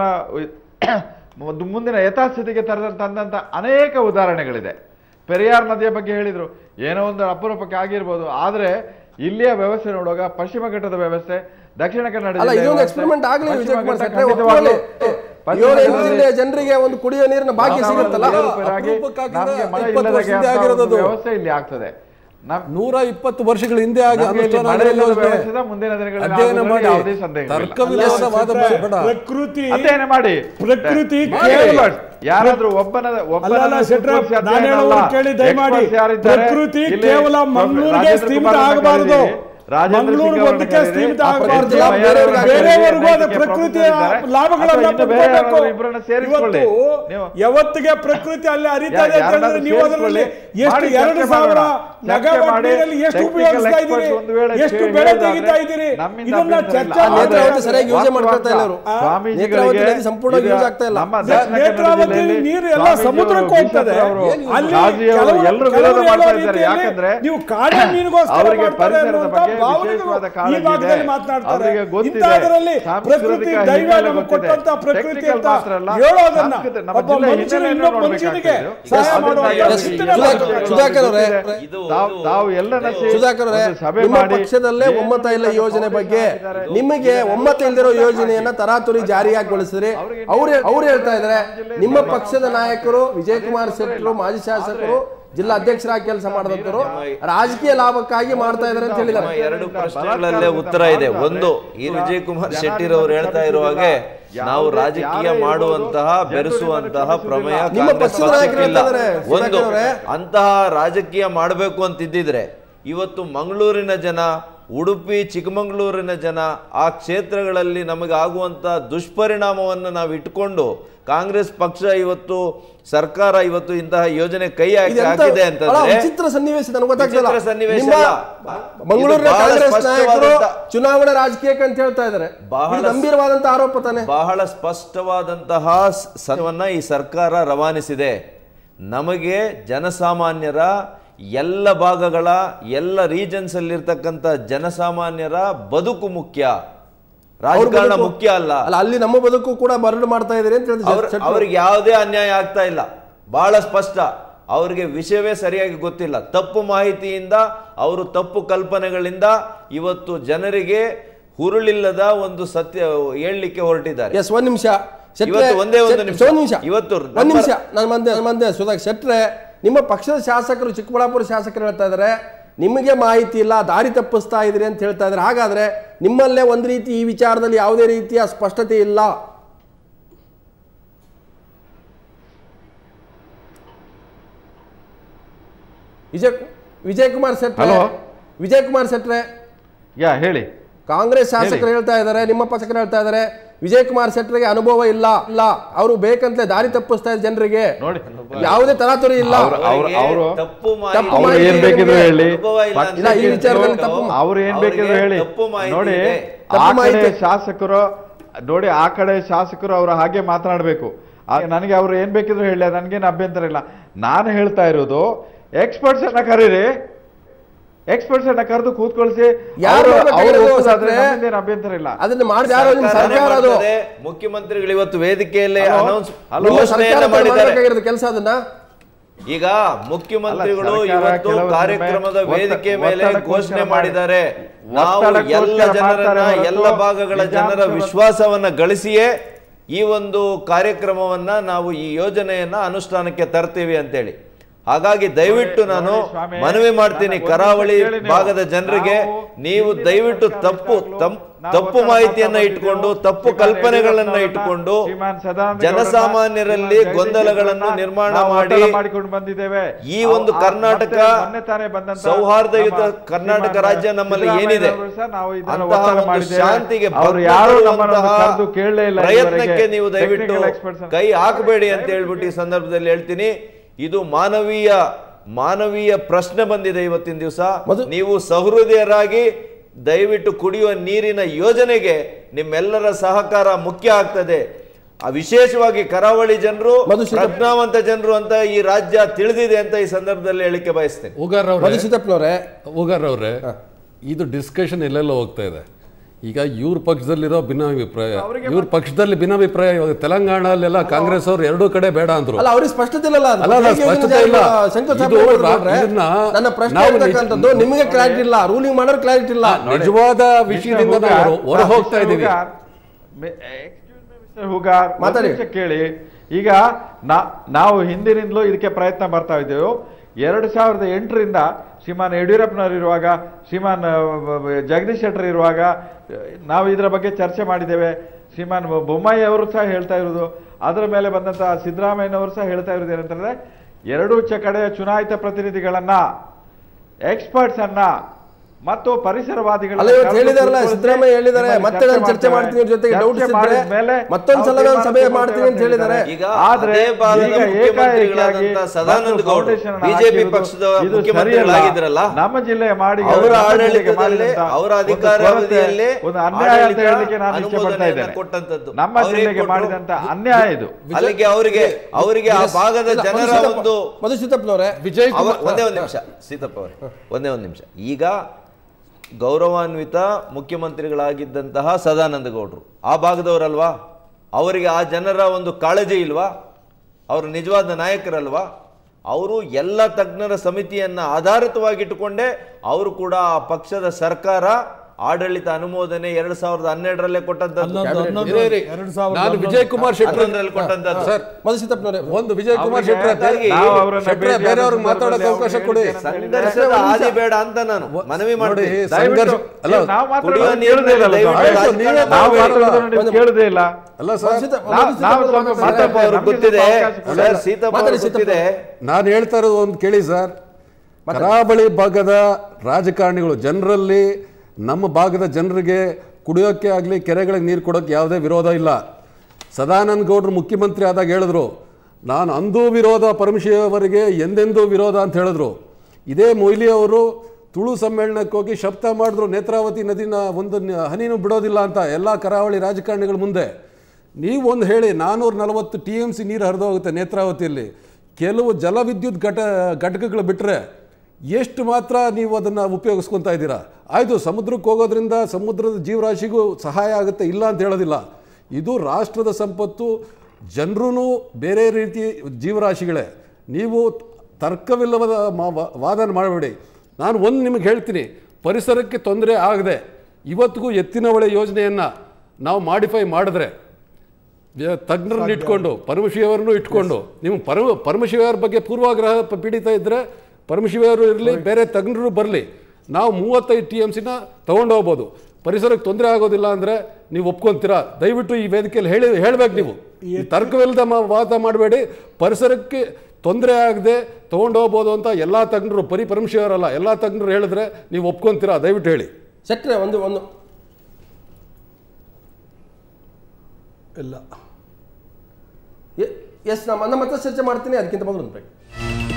ಒಂದು ಮುಂದಿನ ಯಥಾಸ್ಥಿತಿಗೆ ತರದ ತಂದಂತ ಅನೇಕ ಉದಾಹರಣೆಗಳಿದೆ ಪೆರಿಯಾರ್ ನದಿಯ ಬಗ್ಗೆ ಹೇಳಿದ್ರು ಏನೋ ಒಂದು ಅಪರೂಪಕ್ಕೆ ಆಗಿರ್ಬೋದು ಆದ್ರೆ ಇಲ್ಲಿಯ ವ್ಯವಸ್ಥೆ ನೋಡುವಾಗ ಪಶ್ಚಿಮ ಘಟ್ಟದ ವ್ಯವಸ್ಥೆ ದಕ್ಷಿಣ ಕನ್ನಡ ಅಲ್ಲ ಜಿಲ್ಲೆಯ ಇದೊಂದು ವ್ಯವಸ್ಥೆ, ಎಕ್ಸ್ಪೆರಿಮೆಂಟ್ ಆಗಲಿ ಪಶ್ಚಿಮ ವಿಜಯ್ ಕುಮಾರ್ ಘಟ್ಟ ಶೆಟ್ರೆ ಖಂಡಿತವಾಗ್ಲೂ ಒಪ್ಕೊಳ್ಳಿ ಪಶ್ಚಿಮ ಏಳು ಎಂಟು ಘಟ್ಟದಲ್ಲಿ ಜಿಲ್ಲೆಯ ಜನರಿಗೆ ಒಂದು ಕುಡಿಯುವ ನೀರಿನ ಭಾಗ್ಯ ಸಿಗುತ್ತಲ್ಲ ವಾತಾವರಣದಲ್ಲಿ ಏರುಪೇರಾಗಿ ಅಪರೂಪಕ್ಕಾಗಿದೆ, ನಮ್ಗೆ ಮಳೆ ಇಪ್ಪತ್ತು ಇಲ್ಲದಾಗೆ ವರ್ಷದಿಂದ ಅಂತ ಆಗಿರೋದು ಒಂದು ಅದು. ವ್ಯವಸ್ಥೆ ಇಲ್ಲಿ ಆಗ್ತದೆ ನಮ್ ನೂರ ಇಪ್ಪತ್ತು ವರ್ಷಗಳ ಹಿಂದೆ ಆಗಿ ನಮ್ಗೆ ಇಲ್ಲಿ ಅನುಷ್ಠಾನ ಮಳೆ ಆಗಿರೋ ಇಲ್ಲದ ಯೋಜನೆ. ವ್ಯವಸ್ಥೆ ಮುಂದಿನ ದಿನಗಳಲ್ಲಿ ಅಧ್ಯಯನ ಆಗುವುದರಲ್ಲಿ ಮಾಡಿ ಯಾವುದೇ ಸಂದೇಹವಿಲ್ಲ. ತರ್ಕವಿಲ್ಲದ ವಾದ ಬೇಡ ಪ್ರಕೃತಿ ಅಧ್ಯಯನ ಮಾಡಿ ಪ್ರಕೃತಿ ಮಾಡಿ. ಕೇವಲ ಯಾರಾದ್ರೂ ಒಬ್ಬನ ಒಬ್ಬನ ಅಲ್ಲ, ಅಲ್ಲ, ಶೆಟ್ರ, ಕೂತ್ಕೊಳ್ಸಿ ನಾನು ಅಧ್ಯಯನ ಹೇಳೋದು ಅಲ್ಲ. ಕೇಳಿ ದಯಮಾಡಿ. Experts ಯಾರಿದ್ದಾರೆ? ಪ್ರಕೃತಿ ಇಲ್ಲಿ ಕೇವಲ ಪ್ರೊಫೆ- ಮಂಗಳೂರಿಗೆ ರಾಜೇಂದ್ರ ಸೀಮಿತ ಕುಮಾರ್ ಆಗಬಾರದು. ರಾಜೇಂದ್ರ ಮಂಗಳೂರು ಸಿಂಗ್ ಅವರನ್ನ ಒಂದಕ್ಕೆ ಕರೀರಿ. ಸೀಮಿತ ಆ ಆಗಬಾರದು. ಪ್ರತಿಯೊಬ್ಬ ಬೇರೆಯವ್ರಿಗೆ ಯಾರು ಬೇರೆಯವರಿಗೂ ಅದ ನೈತಿಕ ಪ್ರಕೃತಿಯ ಪ್ರಬುದ್ಧರಿದ್ದಾರೆ. ಲಾಭಗಳನ್ನ ಅಥವಾ ಇನ್ನು ಬೇರೆ ಪಡ್ಕೋಬೇಕು. ಯಾರಾದ್ರೂ ಇಬ್ಬರನ್ನ ಸೇರಿಸ್ಕೊಳ್ಳಿ. ಇವತ್ತು ನೀವು ಯಾವತ್ತಿಗೆ ಪ್ರಕೃತಿ ಅಲ್ಲಿ ಹರಿತಾ ಇದೆ ಅಂತ ಯಾರನ್ನಾದ್ರೂ ಹೇಳಿದ್ರೆ ನೀವು ಅದರಲ್ಲಿ ಸೇರಿಸ್ಕೊಳ್ಳಿ. ಎಷ್ಟು ಮಾಡಿ ಎರಡು ಚರ್ಚೆ ಸಾವಿರ ಮಾಡೋಣ. ಚರ್ಚೆ ಮೆಗಾವಾಟ್ ಮಾಡಿ ನೀರಲ್ಲಿ ಎಷ್ಟು technical ಉಪಯೋಗಿಸ್ತಾ experts ಇದ್ದೀರಿ ಒಂದು ವೇಳೆ ಎಷ್ಟು ಕೇಳಿ ಬೆಳೆ ಹೇಳಿದ್ರೆ ತೆಗಿತಾ ಇದ್ದೀರಿ ನಮ್ಮಿಂದ ಇದನ್ನ ಅಭ್ಯಂತರ ಚರ್ಚೆ ಇಲ್ಲ. ನೇತ್ರಾವತಿ ಮಾಡಿ. ಸರಿಯಾಗಿ ಯೂಸ್ ಮಾಡ್ಕೊಳ್ತಾ ಇಲ್ಲ ಅವರು ಸ್ವಾಮೀಜಿಗಳಿಗೆ ನೇತ್ರಾವತಿ ನದಿ ಸಂಪೂರ್ಣವಾಗಿ ಯೂಸ್ ಆಗ್ತಾ ಇಲ್ಲ ನಮ್ಮ ದಕ್ಷಿಣ ಕನ್ನಡ ನೇತ್ರಾವತಿ ಜಿಲ್ಲೆಯಲ್ಲಿ ನೀರು ಎಲ್ಲ ಸ್ವಾಮೀಜಿ ಸಮುದ್ರಕ್ಕೆ ಅವರು ಹೋಗ್ತದೆ ಬಿಷಪ್ ಅವರು, ಅಲ್ಲಿ ಗಾಜಿ ಅವರು ಕೆಲವರು- ಎಲ್ಲರೂ ಕೆಲವರು ವಿರೋಧ ಮಾಡ್ತಾ ಹೇಳೋ ಇದ್ದಾರೆ ರೀತಿಯಲ್ಲಿ ಯಾಕಂದ್ರೆ ನೀವು ಕಾಡಿನ ಮೀನಿಗೋಸ್ಕರ ಅವರಿಗೆ ಮಾಡ್ತಾರೆ ಪರಿಸರದ ಅನ್ನುವಂಥ ಬಗ್ಗೆ ಭಾವನೆಗಳು ವಿಶೇಷವಾದ ಈ ಕಾಳಜಿ ಭಾಗದಲ್ಲಿ ಇದೆ. ಮಾತನಾಡ್ತಾರೆ ಅವರಿಗೆ ಗೊತ್ತಿದೆ. ಇಂಥದ್ರಲ್ಲಿ ಸಾಂಸ್ಕೃತಿಕ ಪ್ರಕೃತಿ ದೈವ ಹಿನ್ನೆಲೆ ನಮಗೆ ಗೊತ್ತಿದೆ. ಕೊಟ್ಟಂತ ಪ್ರಕೃತಿ Technical ಅಂತ ಮಾತ್ರ ಅಲ್ಲ, ಹೇಳೋದನ್ನ ಸಾಂಸ್ಕೃತಿಕ ನಮ್ಮ ಒಬ್ಬ ಜಿಲ್ಲೆ ಮನುಷ್ಯನು ಹಿನ್ನೆಲೆಯನ್ನು ಇನ್ನೊಬ್ಬ ಮನುಷ್ಯನಿಗೆ ನೋಡ್ಬೇಕಾಗ್ತದೆ. ಸಹಾಯ ಅದನ್ನ ಮಾಡುವಂತ ಯಾರು ಶಿಸ್ತಿನ ಸುಧಾಕರ್- ಮಾತುಗಳು. ಸುಧಾಕರ್ ಅವರೇ ಇದು ತಾವು ತಾವು ಎಲ್ಲನ ಸೇರಿ ಸುಧಾಕರ್ ಅವರೇ ಒಂದು ಸಭೆ ನಿಮ್ಮ ಮಾಡಿ ಪಕ್ಷದಲ್ಲೇ ಏನು ಒಮ್ಮತ ಇಲ್ಲ ಈ ಯೋಜನೆ ಬಗ್ಗೆ ಹಾಕಿದ್ದಾರೆ. ನಿಮಗೆ ಒಮ್ಮತ ಇಲ್ದಿರೋ ಯೋಜನೆಯನ್ನ ತರಾತುರಿ ಜಾರಿಯಾಗಿಗೊಳಿಸಿದ್ರೆ ಅವ್ರು ಅವ್ರು ಹೇಳ್ತಾ ಇದ್ದಾರೆ ನಿಮ್ಮ ಪಕ್ಷದ ನಾಯಕರು ವಿಜಯಕುಮಾರ್ ಶೆಟ್ಟರು ಮಾಜಿ ಶಾಸಕರು ಜಿಲ್ಲಾ ಅಧ್ಯಕ್ಷರಾಗಿ ಕೆಲಸ ಮಾಡಿದಂತರು ರಾಜಕೀಯ ಲಾಭಕ್ಕಾಗಿ ಮಾಡ್ತಾ ಇದ್ದಾರೆ ಅಂತ ನಮ್ಮ ಹೇಳಿದ್ದಾರೆ ಎರಡು ಪ್ರಶ್ನೆಗಳಲ್ಲೇ ಉತ್ತರ ಇದೆ ಒಂದು ಈ ವಿಜಯ್ ಕುಮಾರ್ ಶೆಟ್ಟಿರ್ ಅವರು ಹೇಳ್ತಾ ಇರುವ ಹಾಗೆ ನಾವು ರಾಜಕೀಯ ಮಾಡುವಂತಹ ಬೆರೆಸುವಂತಹ ಪ್ರಮೇಯ ನಿಮ್ಮ ಕಾಂಗ್ರೆಸ್ ಪಕ್ಷದ ನಾಯಕರು ಪಕ್ಷಕ್ಕಿಲ್ಲ ಹೇಳ್ತಾ ಇದ್ದಾರೆ, ಒಂದು ಸುಧಾಕರ್ ಅವರೇ. ಅಂತಹ ರಾಜಕೀಯ ಮಾಡಬೇಕು ಅಂತಿದ್ದಿದ್ರೆ ಇವತ್ತು ಮಂಗಳೂರಿನ ಜನ ಉಡುಪಿ ಚಿಕ್ಕಮಗಳೂರಿನ ಜನ ಆ ಕ್ಷೇತ್ರಗಳಲ್ಲಿ ನಮಗೆ ಆಗುವಂತ ದುಷ್ಪರಿಣಾಮವನ್ನು ನಾವು ಇಟ್ಕೊಂಡು ಕಾಂಗ್ರೆಸ್ ಪಕ್ಷ ಇವತ್ತು ಸರ್ಕಾರ ಇವತ್ತು ಇಂತಹ ಯೋಜನೆ ಕೈ ಹಾಕಿ ಇದೆಂತ ಹಾಕಿದೆ ಬಹಳ ಅಂತಂದ್ರೆ ವಿಚಿತ್ರ ಸನ್ನಿವೇಶ ನನಗೆ ಗೊತ್ತಾಗ್ತಿಲ್ಲ ವಿಚಿತ್ರ ಸನ್ನಿವೇಶ ನಿಮ್ಮ ಅಲ್ಲ. ಮಂಗಳೂರಿನ ಇದು ಬಹಳ ಕಾಂಗ್ರೆಸ್ ನಾಯಕರು ಸ್ಪಷ್ಟವಾದಂತ- ಚುನಾವಣೆ ರಾಜಕೀಯಕ್ಕೆ ಅಂತ ಹೇಳ್ತಾ ಇದ್ದಾರೆ ಬಹಳ ಇದು ಗಂಭೀರವಾದಂತ ಆರೋಪ ತಾನೆ ಬಹಳ ಸ್ಪಷ್ಟವಾದಂತಹ ಸ- ಸತ್ಯವನ್ನ ಈ ಸರ್ಕಾರ ರವಾನಿಸಿದೆ ನಮಗೆ ಜನಸಾಮಾನ್ಯರ ಎಲ್ಲ ಭಾಗಗಳ ಎಲ್ಲ ರೀಜನ್ಸ್ ಅಲ್ಲಿರ್ತಕ್ಕಂಥ ಜನಸಾಮಾನ್ಯರ ಬದುಕು ಮುಖ್ಯ ರಾಜಕಾರಣ ಬದುಕು- ಮುಖ್ಯ ಅಲ್ಲ ಅಲ್ಲ ಅಲ್ಲಿ ನಮ್ಮ ಬದುಕು ಕೂಡ ಬರಡು ಮಾಡ್ತಾ ಇದ್ದಾರೆ ಅಂತ ಹೇಳಿದ್ರು ಅವ್ರ- ಶೆಟ್ರು. ಅವ್ರಿಗೆ ಯಾವುದೇ ಅನ್ಯಾಯ ಆಗ್ತಾ ಇಲ್ಲ ಬಹಳ ಸ್ಪಷ್ಟ ಅವರಿಗೆ ವಿಷಯವೇ ಸರಿಯಾಗಿ ಗೊತ್ತಿಲ್ಲ ತಪ್ಪು ಮಾಹಿತಿಯಿಂದ ಅವರು ತಪ್ಪು ಕಲ್ಪನೆಗಳಿಂದ ಇವತ್ತು ಜನರಿಗೆ ಹುರುಳಿಲ್ಲದ ಒಂದು ಸತ್ಯ ಹೇಳಲಿಕ್ಕೆ ಹೊರಟಿದ್ದಾರೆ ಎಸ್ ಒಂದ್ ನಿಮಿಷ ಶೆಟ್ರೆ, ಇವತ್ತು ಒಂದೇ ಒಂದು ಶೆಟ್- ನಿಮಿಷ. ಒಂದ್ ನಿಮಿಷ ಇವತ್ತು ಒಂದ್ ನಮ್ಮ- ನಿಮಿಷ ನಾನು ಮಂದೆ ನಾನು ಮಂದೆ ಸುಧಾಕ್ ಶೆಟ್ರೆ ನಿಮ್ಮ ಪಕ್ಷದ ಶಾಸಕರು ಚಿಕ್ಕಬಳ್ಳಾಪುರ ಶಾಸಕರು ಹೇಳ್ತಾ ಇದ್ದಾರೆ ನಿಮಗೆ ಮಾಹಿತಿ ಇಲ್ಲ ದಾರಿ ತಪ್ಪಿಸ್ತಾ ಇದ್ರಿ ಅಂತ ಹೇಳ್ತಾ ಇದ್ದಾರೆ ಹಾಗಾದ್ರೆ ನಿಮ್ಮಲ್ಲೇ ಒಂದು ರೀತಿ ಈ ವಿಚಾರದಲ್ಲಿ ಯಾವುದೇ ರೀತಿಯ ಸ್ಪಷ್ಟತೆ ಇಲ್ಲ ವಿಜಯ್ ವಿಜಯ್ ಕುಮಾರ್ ಶೆಟ್ರೆ Hello? ವಿಜಯ್ ಕುಮಾರ್ ಶೆಟ್ರೆ ಯಾ ಹೇಳಿ ಕಾಂಗ್ರೆಸ್ ಶಾಸಕರು ಹೇಳ್ತಾ ಇದ್ದಾರೆ ನಿಮ್ಮ ಪಕ್ಷಕರು ಹೇಳ್ತಾ ಇದ್ದಾರೆ ವಿಜಯ್ ಕುಮಾರ್ ಶೆಟ್ಟರಿಗೆ ಅನುಭವ ಇಲ್ಲ ಇಲ್ಲ ಅವರು ಬೇಕಂತಲೇ ದಾರಿ ತಪ್ಪಿಸ್ತಾ ಇದ್ದಾರೆ ಜನರಿಗೆ ನೋಡಿ ಯಾವುದೇ ತರಾತುರಿ ಇಲ್ಲ ಅವ್ರು- ಅವ್ರು- ಅವರಿಗೆ ಅವರು ತಪ್ಪು ತಪ್ಪು ಅವ್ರು ಮಾಹಿತಿ ಏನ್ ಬೇಕಿದ್ರು ಹೇಳಿ ಅನುಭವ ಇಲ್ಲ ಅಂತ ಇಲ್ಲ, ಈ ಹೇಳಿ ವಿಚಾರದಲ್ಲಿ ಬಿಟ್ಟು ತಪ್ಪು- ಅವ್ರು ಏನ್ ಬೇಕಿದ್ರು ಅವ್ರಿಗೆ ಹೇಳಿ ತಪ್ಪು ಮಾಹಿತಿ ನೋಡಿ ಇದೆ. ಆ ತಪ್ಪು ಕಡೆ ಮಾಹಿತಿ. ಶಾಸಕರು ನೋಡಿ ಆ ಕಡೆ ಶಾಸಕರು ಅವರು ಹಾಗೆ ಮಾತನಾಡಬೇಕು ನನಗೆ ಅವ್ರು ಏನ್ ಬೇಕಿದ್ರು ಹೇಳಿ ನನ್ಗೇನು ಅಭ್ಯಂತರ ಇಲ್ಲ ನಾನು ಹೇಳ್ತಾ ಇರೋದು ಎಕ್ಸ್ಪರ್ಟ್ಸ್ ಅನ್ನ ಕರೀರಿ ಎಕ್ಸ್ಪರ್ಟ್ಸ್ ಅನ್ನ ಕರೆದು ಕೂತ್ಕೊಳ್ಸಿ ಯಾರು ಅವ್ರು- ಬೇಕಾಗಿರೋದು ಅವ್ರು ಒಪ್ಪುದಾದ್ರೆ ಸತ್ರೆ? ನಮ್ಮಿಂದೇನು ಅಭ್ಯಂತರ ಇಲ್ಲ ಅದನ್ನ ಮಾಡಿದ ಯಾರು ನಿಮ್ಮ ಸರ್ಕಾರನೇ ಸರ್ಕಾರ ಅದು ಮಾಡ್ತದೆ. ಮುಖ್ಯಮಂತ್ರಿಗಳು ಇವತ್ತು ವೇದಿಕೆಯಲ್ಲಿ ಹಲೋ? Announce hello? ನಿಮ್ಮ ಸರ್ಕಾರ ಘೋಷಣೆಯನ್ನ ಮಾಡಿದ್ದಾರೆ ಮಾಡಬೇಕಾಗಿರೋದು ಕೆಲಸ ಅದನ್ನ ಈಗ ಮುಖ್ಯಮಂತ್ರಿಗಳು ಅಲ್ಲ, ಸರ್ಕಾರ ಇವತ್ತು ಕೆಲವೊಂದು ಕಾರ್ಯಕ್ರಮದ ಒತ್ತ- ವೇದಿಕೆ ಮೇಲೆ ಒತ್ತಡಕ್ಕೋಸ್ಕರ ಘೋಷಣೆ ಮಾಡಿ- ಮಾಡಿದ್ದಾರೆ ನಾವು ಒತ್ತಡಕ್ಕೋಸ್ಕರ ಎಲ್ಲ ಜನರನ್ನ ಮಾಡ್ತಾರೆ ಹೊರತು ಎಲ್ಲ ಭಾಗಗಳ ಜನರ ನಿಜಾಂಶವನ್ನು- ವಿಶ್ವಾಸವನ್ನ ಗಳಿಸಿಯೇ ಈ ಒಂದು ಕಾರ್ಯಕ್ರಮವನ್ನ ನಾವು ಈ ಯೋಜನೆಯನ್ನ ಅನುಷ್ಠಾನಕ್ಕೆ ತರ್ತೀವಿ ಅಂತೇಳಿ ಹಾಗಾಗಿ ದಯವಿಟ್ಟು ನೋಡಿ, ನಾನು ನೋಡಿ ಸ್ವಾಮಿ, ಮನವಿ ಮಾಡ್ತೀನಿ ನಾನು ಒಂದು ಕರಾವಳಿ ನಿಮಿಷ ಕೇಳಿ ನೀವು. ಭಾಗದ ಜನರಿಗೆ ನಾವು ನೀವು ಹಿಂದಿನ ದಯವಿಟ್ಟು ಸರ್ಕಾರ ತಪ್ಪು ಇದ್ದಾಗಲೂ ತಮ್- ನಾವು ತಪ್ಪು ಒತ್ತಡ ಮಾಹಿತಿಯನ್ನ ಮಾಡ್ತಾ ಇಟ್ಕೊಂಡು ಬಂದಿದ್ದೆವು. ತಪ್ಪು ಶ್ರೀಮಾನ್ ಕಲ್ಪನೆಗಳನ್ನ ಯಡಿಯೂರಪ್ಪನವರನ್ನ, ಇಟ್ಕೊಂಡು ಶ್ರೀಮಾನ್ ಸದಾನಂದ ಜನಸಾಮಾನ್ಯರಲ್ಲಿ ಗೌಡರನ್ನ, ಗೊಂದಲಗಳನ್ನು ಜಗದೀಶ್ ನಿರ್ಮಾಣ ನಾವು ಮಾಡಿ ಒತ್ತಡ ಮಾಡಿಕೊಂಡು ಬಂದಿದ್ದೇವೆ ಈ ಒಂದು ಆ- ಕರ್ನಾಟಕ ಮತ್ತೆ ಮೊನ್ನೆ ತಾನೇ ಬಂದಂತ ಸೌಹಾರ್ದಯುತ ನಮ್ಮ ಕರ್ನಾಟಕ ಶ್ರೀಮಾನ್ ರಾಜ್ಯ ನಮ್ಮಲ್ಲಿ ಸಿದ್ದರಾಮಯ್ಯ ಏನಿದೆ ಅವರು ಸಹ ನಾವು ಇದನ್ನ ಅಂತಹ ಒತ್ತಡ ಒಂದು ಮಾಡಿದ್ದೇವೆ. ಶಾಂತಿಗೆ ಅವರು ಭಂಗ ಯಾರು ತರುವಂತಹ ನಮ್ಮನ್ನು ಕರೆದು ಕೇಳಲೇ ಇಲ್ಲ ಪ್ರಯತ್ನಕ್ಕೆ ಇದುವರೆಗೆ. ನೀವು ದಯವಿಟ್ಟು Technical experts ಅನ್ನು- ಕೈ ಹಾಕಬೇಡಿ ಅಂತ ಹೇಳ್ಬಿಟ್ಟು ಈ ಸಂದರ್ಭದಲ್ಲಿ ಹೇಳ್ತೀನಿ ಇದು ಮಾನವೀಯ ಮಾನವೀಯ ಪ್ರಶ್ನೆ ಬಂದಿದೆ ಇವತ್ತಿನ ದಿವಸ ಮಧು- ನೀವು ಸಹೃದಯರಾಗಿ ದಯವಿಟ್ಟು ಕುಡಿಯುವ ನೀರಿನ ಯೋಜನೆಗೆ ನಿಮ್ಮೆಲ್ಲರ ಸಹಕಾರ ಮುಖ್ಯ ಆಗ್ತದೆ ಆ ವಿಶೇಷವಾಗಿ ಕರಾವಳಿ ಜನರು ಮಧುಸೂದನ್- ಪ್ರಜ್ಞಾವಂತ ಜನರು ಅಂತ ಈ ರಾಜ್ಯ ತಿಳಿದಿದೆ ಅಂತ ಈ ಸಂದರ್ಭದಲ್ಲಿ ಹೇಳಿಕೆ ಬಯಸ್ತೇನೆ ಉಗಾರ್ ಅವ್ರೆ ಮಧುಸೂದಪ್ಪನವರೇ ಉಗಾರ್ ಅವ್ರೆ ಇದು ಡಿಸ್ಕಷನ್ ಎಲ್ಲೆಲ್ಲ ಹೋಗ್ತಾ ಇದೆ ಈಗ ಇವ್ರ ಪಕ್ಷದಲ್ಲಿರೋ ಭಿನ್ನಾಭಿಪ್ರಾಯ ಇವ್ರ ಪಕ್ಷದಲ್ಲಿ ಭಿನ್ನಾಭಿಪ್ರಾಯ ಇವಾಗ ತೆಲಂಗಾಣಲ್ಲೆಲ್ಲ ಕಾಂಗ್ರೆಸ್ ಅವ್ರು ಎರಡೂ ಕಡೆ ಬೇಡ ಅಂದ್ರು ಅಲ್ಲ ಅವ್ರಿಗೆ ಸ್ಪಷ್ಟತೆ ಇಲ್ಲ ಅದು. ಅಲ್ಲ, ಅಲ್ಲ, ಹೇಗೆ ಯೋಜನೆ ಸ್ಪಷ್ಟತೆ ಇಲ್ಲ. ಜಾರಿ- ಶಂಕುಸ್ಥಾಪನೆ ಇದು ಮಾಡಿದ್ರು ರಾ- ನೋಡ್ರೆ, ಇದನ್ನ ನನ್ನ ಪ್ರಶ್ನೆ ನಾವು ನಿಜ- ಇರ್ತಕ್ಕಂಥದ್ದು ನಿಮಗೆ ಕ್ಲಾರಿಟಿ ಇಲ್ಲ ರೂಲಿಂಗ್ ಮಾಡೋರು ಕ್ಲಾರಿಟಿ ಇಲ್ಲ ನಿಜವಾದ ವಿಷಯದಿಂದ ನಾವು ಹೊರ ಹೋಗ್ತಾ ಇದೀವಿ Mr. Hogar, may- excuse me, Mr. ಹುಗಾರ್ ಒಂದ್ ಮಾತಾಡಿ. ನಿಮಿಷ ಕೇಳಿ ಈಗ ನಾ- ನಾವು ಹಿಂದಿನಿಂದಲೂ ಇದಕ್ಕೆ ಪ್ರಯತ್ನ ಬರ್ತಾ ಇದ್ದೇವೆ ಎರಡು ಸಾವಿರದ ಎಂಟರಿಂದ ಶ್ರೀಮಾನ್ ಯಡಿಯೂರಪ್ಪನವರು ಇರುವಾಗ ಶ್ರೀಮಾನ್ ಆ, ಬ- ಬ- ಜಗದೀಶ್ ಶೆಟ್ಟರ್ ಇರುವಾಗ ಆ, ನಾವು ಇದರ ಬಗ್ಗೆ ಚರ್ಚೆ ಮಾಡಿದ್ದೇವೆ ಶ್ರೀಮಾನ್ ಬೊ- ಬೊಮ್ಮಾಯಿ ಅವರು ಸಹ ಹೇಳ್ತಾ ಇರೋದು ಅದರ ಮೇಲೆ ಬಂದಂತಹ ಸಿದ್ದರಾಮಯ್ಯನವರು ಸಹ ಹೇಳ್ತಾ ಇರೋದು ಏನಂತಂದ್ರೆ ಎರಡೂ ಚ ಕಡೆಯ ಚುನಾಯಿತ ಪ್ರತಿನಿಧಿಗಳನ್ನ ಎಕ್ಸ್ಪರ್ಟ್ಸ್ ಅನ್ನ ಮತ್ತು ಪರಿಸರವಾದಿಗಳನ್ನ ಅಲ್ಲ, ಇವತ್ತು ಕರೆದು ಹೇಳಿದಾರಲ್ಲ, ಕೂತ್ಕೊಳ್ಸಿ, ಸಿದ್ದರಾಮಯ್ಯ ಹೇಳಿದ್ದಾರೆ, ನಿಮ್ಮಲ್ಲಿ ಮತ್ತೆ ನಾನು ಚರ್ಚೆ ಮಾಡ್ತೀನಿ ಇವ್ರ ಜೊತೆಗೆ, ಚರ್ಚೆ doubts ಇದ್ರೆ ಮಾಡಿದ್ಮೇಲೆ ಮತ್ತೊಂದು ನಾವು ಸಲ ನಾನು ಸಭೆ ತೀರ್ಮಾನ ಮಾಡ್ತೀನಿ ಅಂತ ಹೇಳಿದ್ದಾರೆ. ಈಗ ಆದ್ರೆ ಅದೇ ಭಾಗದ ಈಗ ಮುಖ್ಯಮಂತ್ರಿಗಳಾದಂತ ಏಕಾಏಕಿಯಾಗಿ ಸದಾನಂದ ಮತ್ತು ಗೌಡ್ರು, ಫೌಂಡೇಶನ್ ಅನ್ನು ಬಿಜೆಪಿ ಹಾಕಿರುವುದು ಪಕ್ಷದ ಇದು ಮುಖ್ಯಮಂತ್ರಿಗಳಾಗಿದ್ರಲ್ಲ, ಸರಿಯಲ್ಲ. ನಮ್ಮ ಜಿಲ್ಲೆಯ ಮಾಡಿ ಅವರ ನಮ್ಮ ಜಿಲ್ಲೆಗೆ ಆಡಳಿತದಲ್ಲೇ ಮಾಡಿದಂತ ಅವರ ಒಂದು ಅಧಿಕಾರಾವಧಿಯಲ್ಲೇ ಕೊರತೆ, ಒಂದು ಅನ್ಯಾಯ ಅಂತ ಆಡಳಿತ ಹೇಳಲಿಕ್ಕೆ ನಾನು ಇಷ್ಟಪಡ್ತಾ ಅನುಮೋದನೆಯನ್ನ ಇದ್ದೇನೆ ಕೊಟ್ಟಂತದ್ದು. ನಮ್ಮ ಅವರೇ ಜಿಲ್ಲೆಗೆ ಕೊಟ್ರು. ಮಾಡಿದಂತ ಅನ್ಯಾಯ ಇದು ಅಲ್ಲಿಗೆ ಅವರಿಗೆ ಅವರಿಗೆ ಆ ಭಾಗದ ಇಲ್ಲ, ಜನರ ಮಧುಸೂದಪ್ಪ- ಒಂದು ಮಧುಸೂದಪ್ಪನವರೇ ವಿಜಯ್ ಅವ- ಕುಮಾರ್ ಒಂದೇ ಒಂದು ನಿಮಿಷ ಸೀತಪ್ಪ ಅವರೇ ಒಂದೇ ಒಂದು ನಿಮಿಷ ಈಗ ಗೌರವಾನ್ವಿತ ಮುಖ್ಯಮಂತ್ರಿಗಳಾಗಿದ್ದಂತಹ ಸದಾನಂದ ಗೌಡ್ರು ಆ ಭಾಗದವರಲ್ವಾ ಅವರಿಗೆ ಆ ಜನರ ಒಂದು ಕಾಳಜಿ ಇಲ್ವಾ ಅವರು ನಿಜವಾದ ನಾಯಕರಲ್ವಾ ಅವರು ಎಲ್ಲ ತಜ್ಞರ ಸಮಿತಿಯನ್ನ ಆಧಾರಿತವಾಗಿಟ್ಟುಕೊಂಡೇ ಅವರು ಕೂಡ ಆ ಪಕ್ಷದ ಸರ್ಕಾರ ಆಡಳಿತ ಅನುಮೋದನೆ ಎರಡ್ ಸಾವಿರದ ಹನ್ನೆರಡರಲ್ಲೇ ಕೊಟ್ಟಂತದ್ದು ಹನ್ನೊಂದು ಹನ್ನೊಂದು ಇರೇ ಇರಿ. ಎರಡು ಸಾವಿರದ ನಾನು ವಿಜಯ್ ಕುಮಾರ್ ಶೆಟ್ಟರ್ ಹನ್ನೊಂದರಲ್ಲಿ ಕೊಟ್ಟಂತದ್ದು ಸರ್ ಮಧುಸೂದಪ್ಪನವರೇ ಒಂದು ವಿಜಯ್ ಕುಮಾರ್ ಅವ್ರಿಗೆ ಶೆಟ್ಟರ್ ಹಾಗಾಗಿ ನಾವು ಅವರನ್ನ ಶೆಟ್ರೆ, ಭೇಟಿಯಾದ ಬೇರೆಯವ್ರಿಗೆ ಮಾತಾಡೋಕೆ ಸಂದರ್ಭದಲ್ಲಿ ಅವಕಾಶ ಅವ್ರು ಕೊಡಿ. ಹೇಳಿದ್ದೇನೆ ಅಂತ ಹೇಳಿದ್ರೆ, ಸಂಘರ್ಷದ ಹಾದಿ ಬೇಡ ಅಂತ ನಾನು ಮನವಿ ನೋಡಿ ಮಾಡ್ತೀನಿ ಸಂಘರ್ಷ ಅಲ್ಲ ನಾವು ಕುಡಿಯುವ ಮಾತಾಡೋದು ನೀರಿನ ಕೇಳುದೇ ಇಲ್ಲ ದಯವಿಟ್ಟು ಸ್ವಾಮಿ. ಆಯ್ತು, ನೀವೇ ನಾವು ಮಾತಾಡಿ. ಮಾತಾಡೋದನ್ನ ನೀವು ಕೇಳುದೇ ಇಲ್ಲ ಅಲ್ಲ ಸರ್ ಮಧುಸೂದಪ್ಪ- ನಾವು- ನಾವು ಮಧುಸೂದಪ್ಪನವರು ಸ್ವಲ್ಪ ಮಾತಾಡ್ತಾರೆ. ಸೀತಪ್ಪ ಅವ್ರಿಗೆ ನಮ್ಗೆ ಗೊತ್ತಿದೆ ಸ್ವಲ್ಪ ಅವಕಾಶ ಕೊಡಿ. ಸರ್ ಸೀತಪ್ಪ ಮಾತಾಡಿ, ಅವ್ರಿಗೆ ಗೊತ್ತಿದೆ ನಾನು ಹೇಳ್ತಾ ಇರೋದು ಒಂದು ಕೇಳಿ ಸರ್ ಕರಾವಳಿ ಭಾಗದ ರಾಜಕಾರಣಿಗಳು ಜನರಲ್ಲಿ ನಮ್ಮ ಭಾಗದ ಜನರಿಗೆ ಕುಡಿಯೋಕ್ಕೆ ಆಗಲಿ ಕೆರೆಗಳಿಗೆ ನೀರು ಕೊಡೋಕ್ಕೆ ಯಾವುದೇ ವಿರೋಧ ಇಲ್ಲ ಸದಾನಂದ ಗೌಡರು ಮುಖ್ಯಮಂತ್ರಿ ಆದಾಗ ಹೇಳಿದ್ರು ನಾನು ಅಂದೂ ವಿರೋಧ ಪರಮಶಿವರಿಗೆ ಎಂದೆಂದೂ ವಿರೋಧ ಅಂತ ಹೇಳಿದ್ರು ಇದೇ ಮೊಯ್ಲಿ ಅವರು ತುಳು ಸಮ್ಮೇಳನಕ್ಕೆ ಹೋಗಿ ಶಬ್ದ ಮಾಡಿದ್ರು ನೇತ್ರಾವತಿ ನದಿನ ಒಂದು ನ- ಹನಿನೂ ಬಿಡೋದಿಲ್ಲ ಅಂತ ಎಲ್ಲ ಕರಾವಳಿ ರಾಜಕಾರಣಿಗಳ ಮುಂದೆ ನೀವು ಒಂದು ಹೇಳಿ ನಾನ್ನೂರ ನಲವತ್ತು ಟಿ ಎಮ್ ಸಿ ನೀರು ಹರಿದು ಹೋಗುತ್ತೆ ನೇತ್ರಾವತಿಯಲ್ಲಿ ಕೆಲವು ಜಲವಿದ್ಯುತ್ ಘಟ ಘಟಕಗಳು ಬಿಟ್ಟರೆ ಎಷ್ಟು ಮಾತ್ರ ನೀವು ಅದನ್ನು ಉಪಯೋಗಿಸ್ಕೊತಾ ಇದ್ದೀರಾ ಆಯಿತು ಸಮುದ್ರಕ್ಕೆ ಹೋಗೋದ್ರಿಂದ ಸಮುದ್ರದ ಜೀವರಾಶಿಗೂ ಸಹಾಯ ಆಗುತ್ತೆ ಇಲ್ಲ ಅಂತ ಹೇಳೋದಿಲ್ಲ ಇದು ರಾಷ್ಟ್ರದ ಸಂಪತ್ತು ಜನರೂ ಬೇರೆ ರೀತಿ ಜೀವರಾಶಿಗಳೇ ನೀವು ತರ್ಕವಿಲ್ಲದ ಮಾ- ವಾ- ವಾದನ ಮಾಡಬೇಡಿ ನಾನು ಒಂದು ನಿಮಗೆ ಹೇಳ್ತೀನಿ ಪರಿಸರಕ್ಕೆ ತೊಂದರೆ ಆಗದೆ ಇವತ್ತಿಗೂ ಎತ್ತಿನ ಹೊಳೆ ಯೋಜನೆಯನ್ನು ನಾವು ಮಾಡಿಫೈ ಮಾಡಿದ್ರೆ ವ್ಯ- ತಜ್ಞರನ್ನ ಇಟ್ಕೊಂಡು ಪರಮಶಿವರನ್ನು ಇಟ್ಕೊಂಡು ನೀವು ಪರಮ ಪರಮಶಿವರ ಬಗ್ಗೆ ಪೂರ್ವಾಗ್ರಹ ಪ- ಪೀಡಿತ ಇದ್ದರೆ ಪರಮಶಿವರು ಇರಲಿ ಬೇರೆ ತಜ್ಞರು ಬರಲಿ ನಾವು ಮೂವತ್ತೈದು ಟಿ ಎಮ್ ಸಿನ ತೊಗೊಂಡೋಗ್ಬೋದು ಪರಿಸರಕ್ಕೆ ತೊಂದರೆ ಆಗೋದಿಲ್ಲ ಅಂದರೆ ನೀವು ಒಪ್ಕೊಂತೀರಾ ದಯವಿಟ್ಟು ಈ ವೇದಿಕೆಯಲ್ಲಿ ಹೇಳಿ ಹೇಳ್ಬೇಕು ನೀವು ಈ ತರ್ಕವಿಲ್ಲದ ಮ- ವಾದ ಮಾಡಬೇಡಿ ಪರಿಸರಕ್ಕೆ ತೊಂದರೆ ಆಗದೆ ತೊಗೊಂಡೋಗ್ಬೋದು ಅಂತ ಎಲ್ಲ ತಜ್ಞರು ಬರೀ ಪರಮಶಿವರಲ್ಲ ಎಲ್ಲ ತಜ್ಞರು ಹೇಳಿದ್ರೆ ನೀವು ಒಪ್ಕೊಂತೀರಾ ದಯವಿಟ್ಟು ಹೇಳಿ ಶೆಟ್ರೆ ಒಂದು ಒಂದು ಇಲ್ಲ ಎ- ಎಸ್ ನಮ್ಮ ನಮ್ಮ ಹತ್ರ ಚರ್ಚೆ ಮಾಡ್ತೀನಿ ಅದಕ್ಕಿಂತ ಮೊದಲು ಒಂದು break.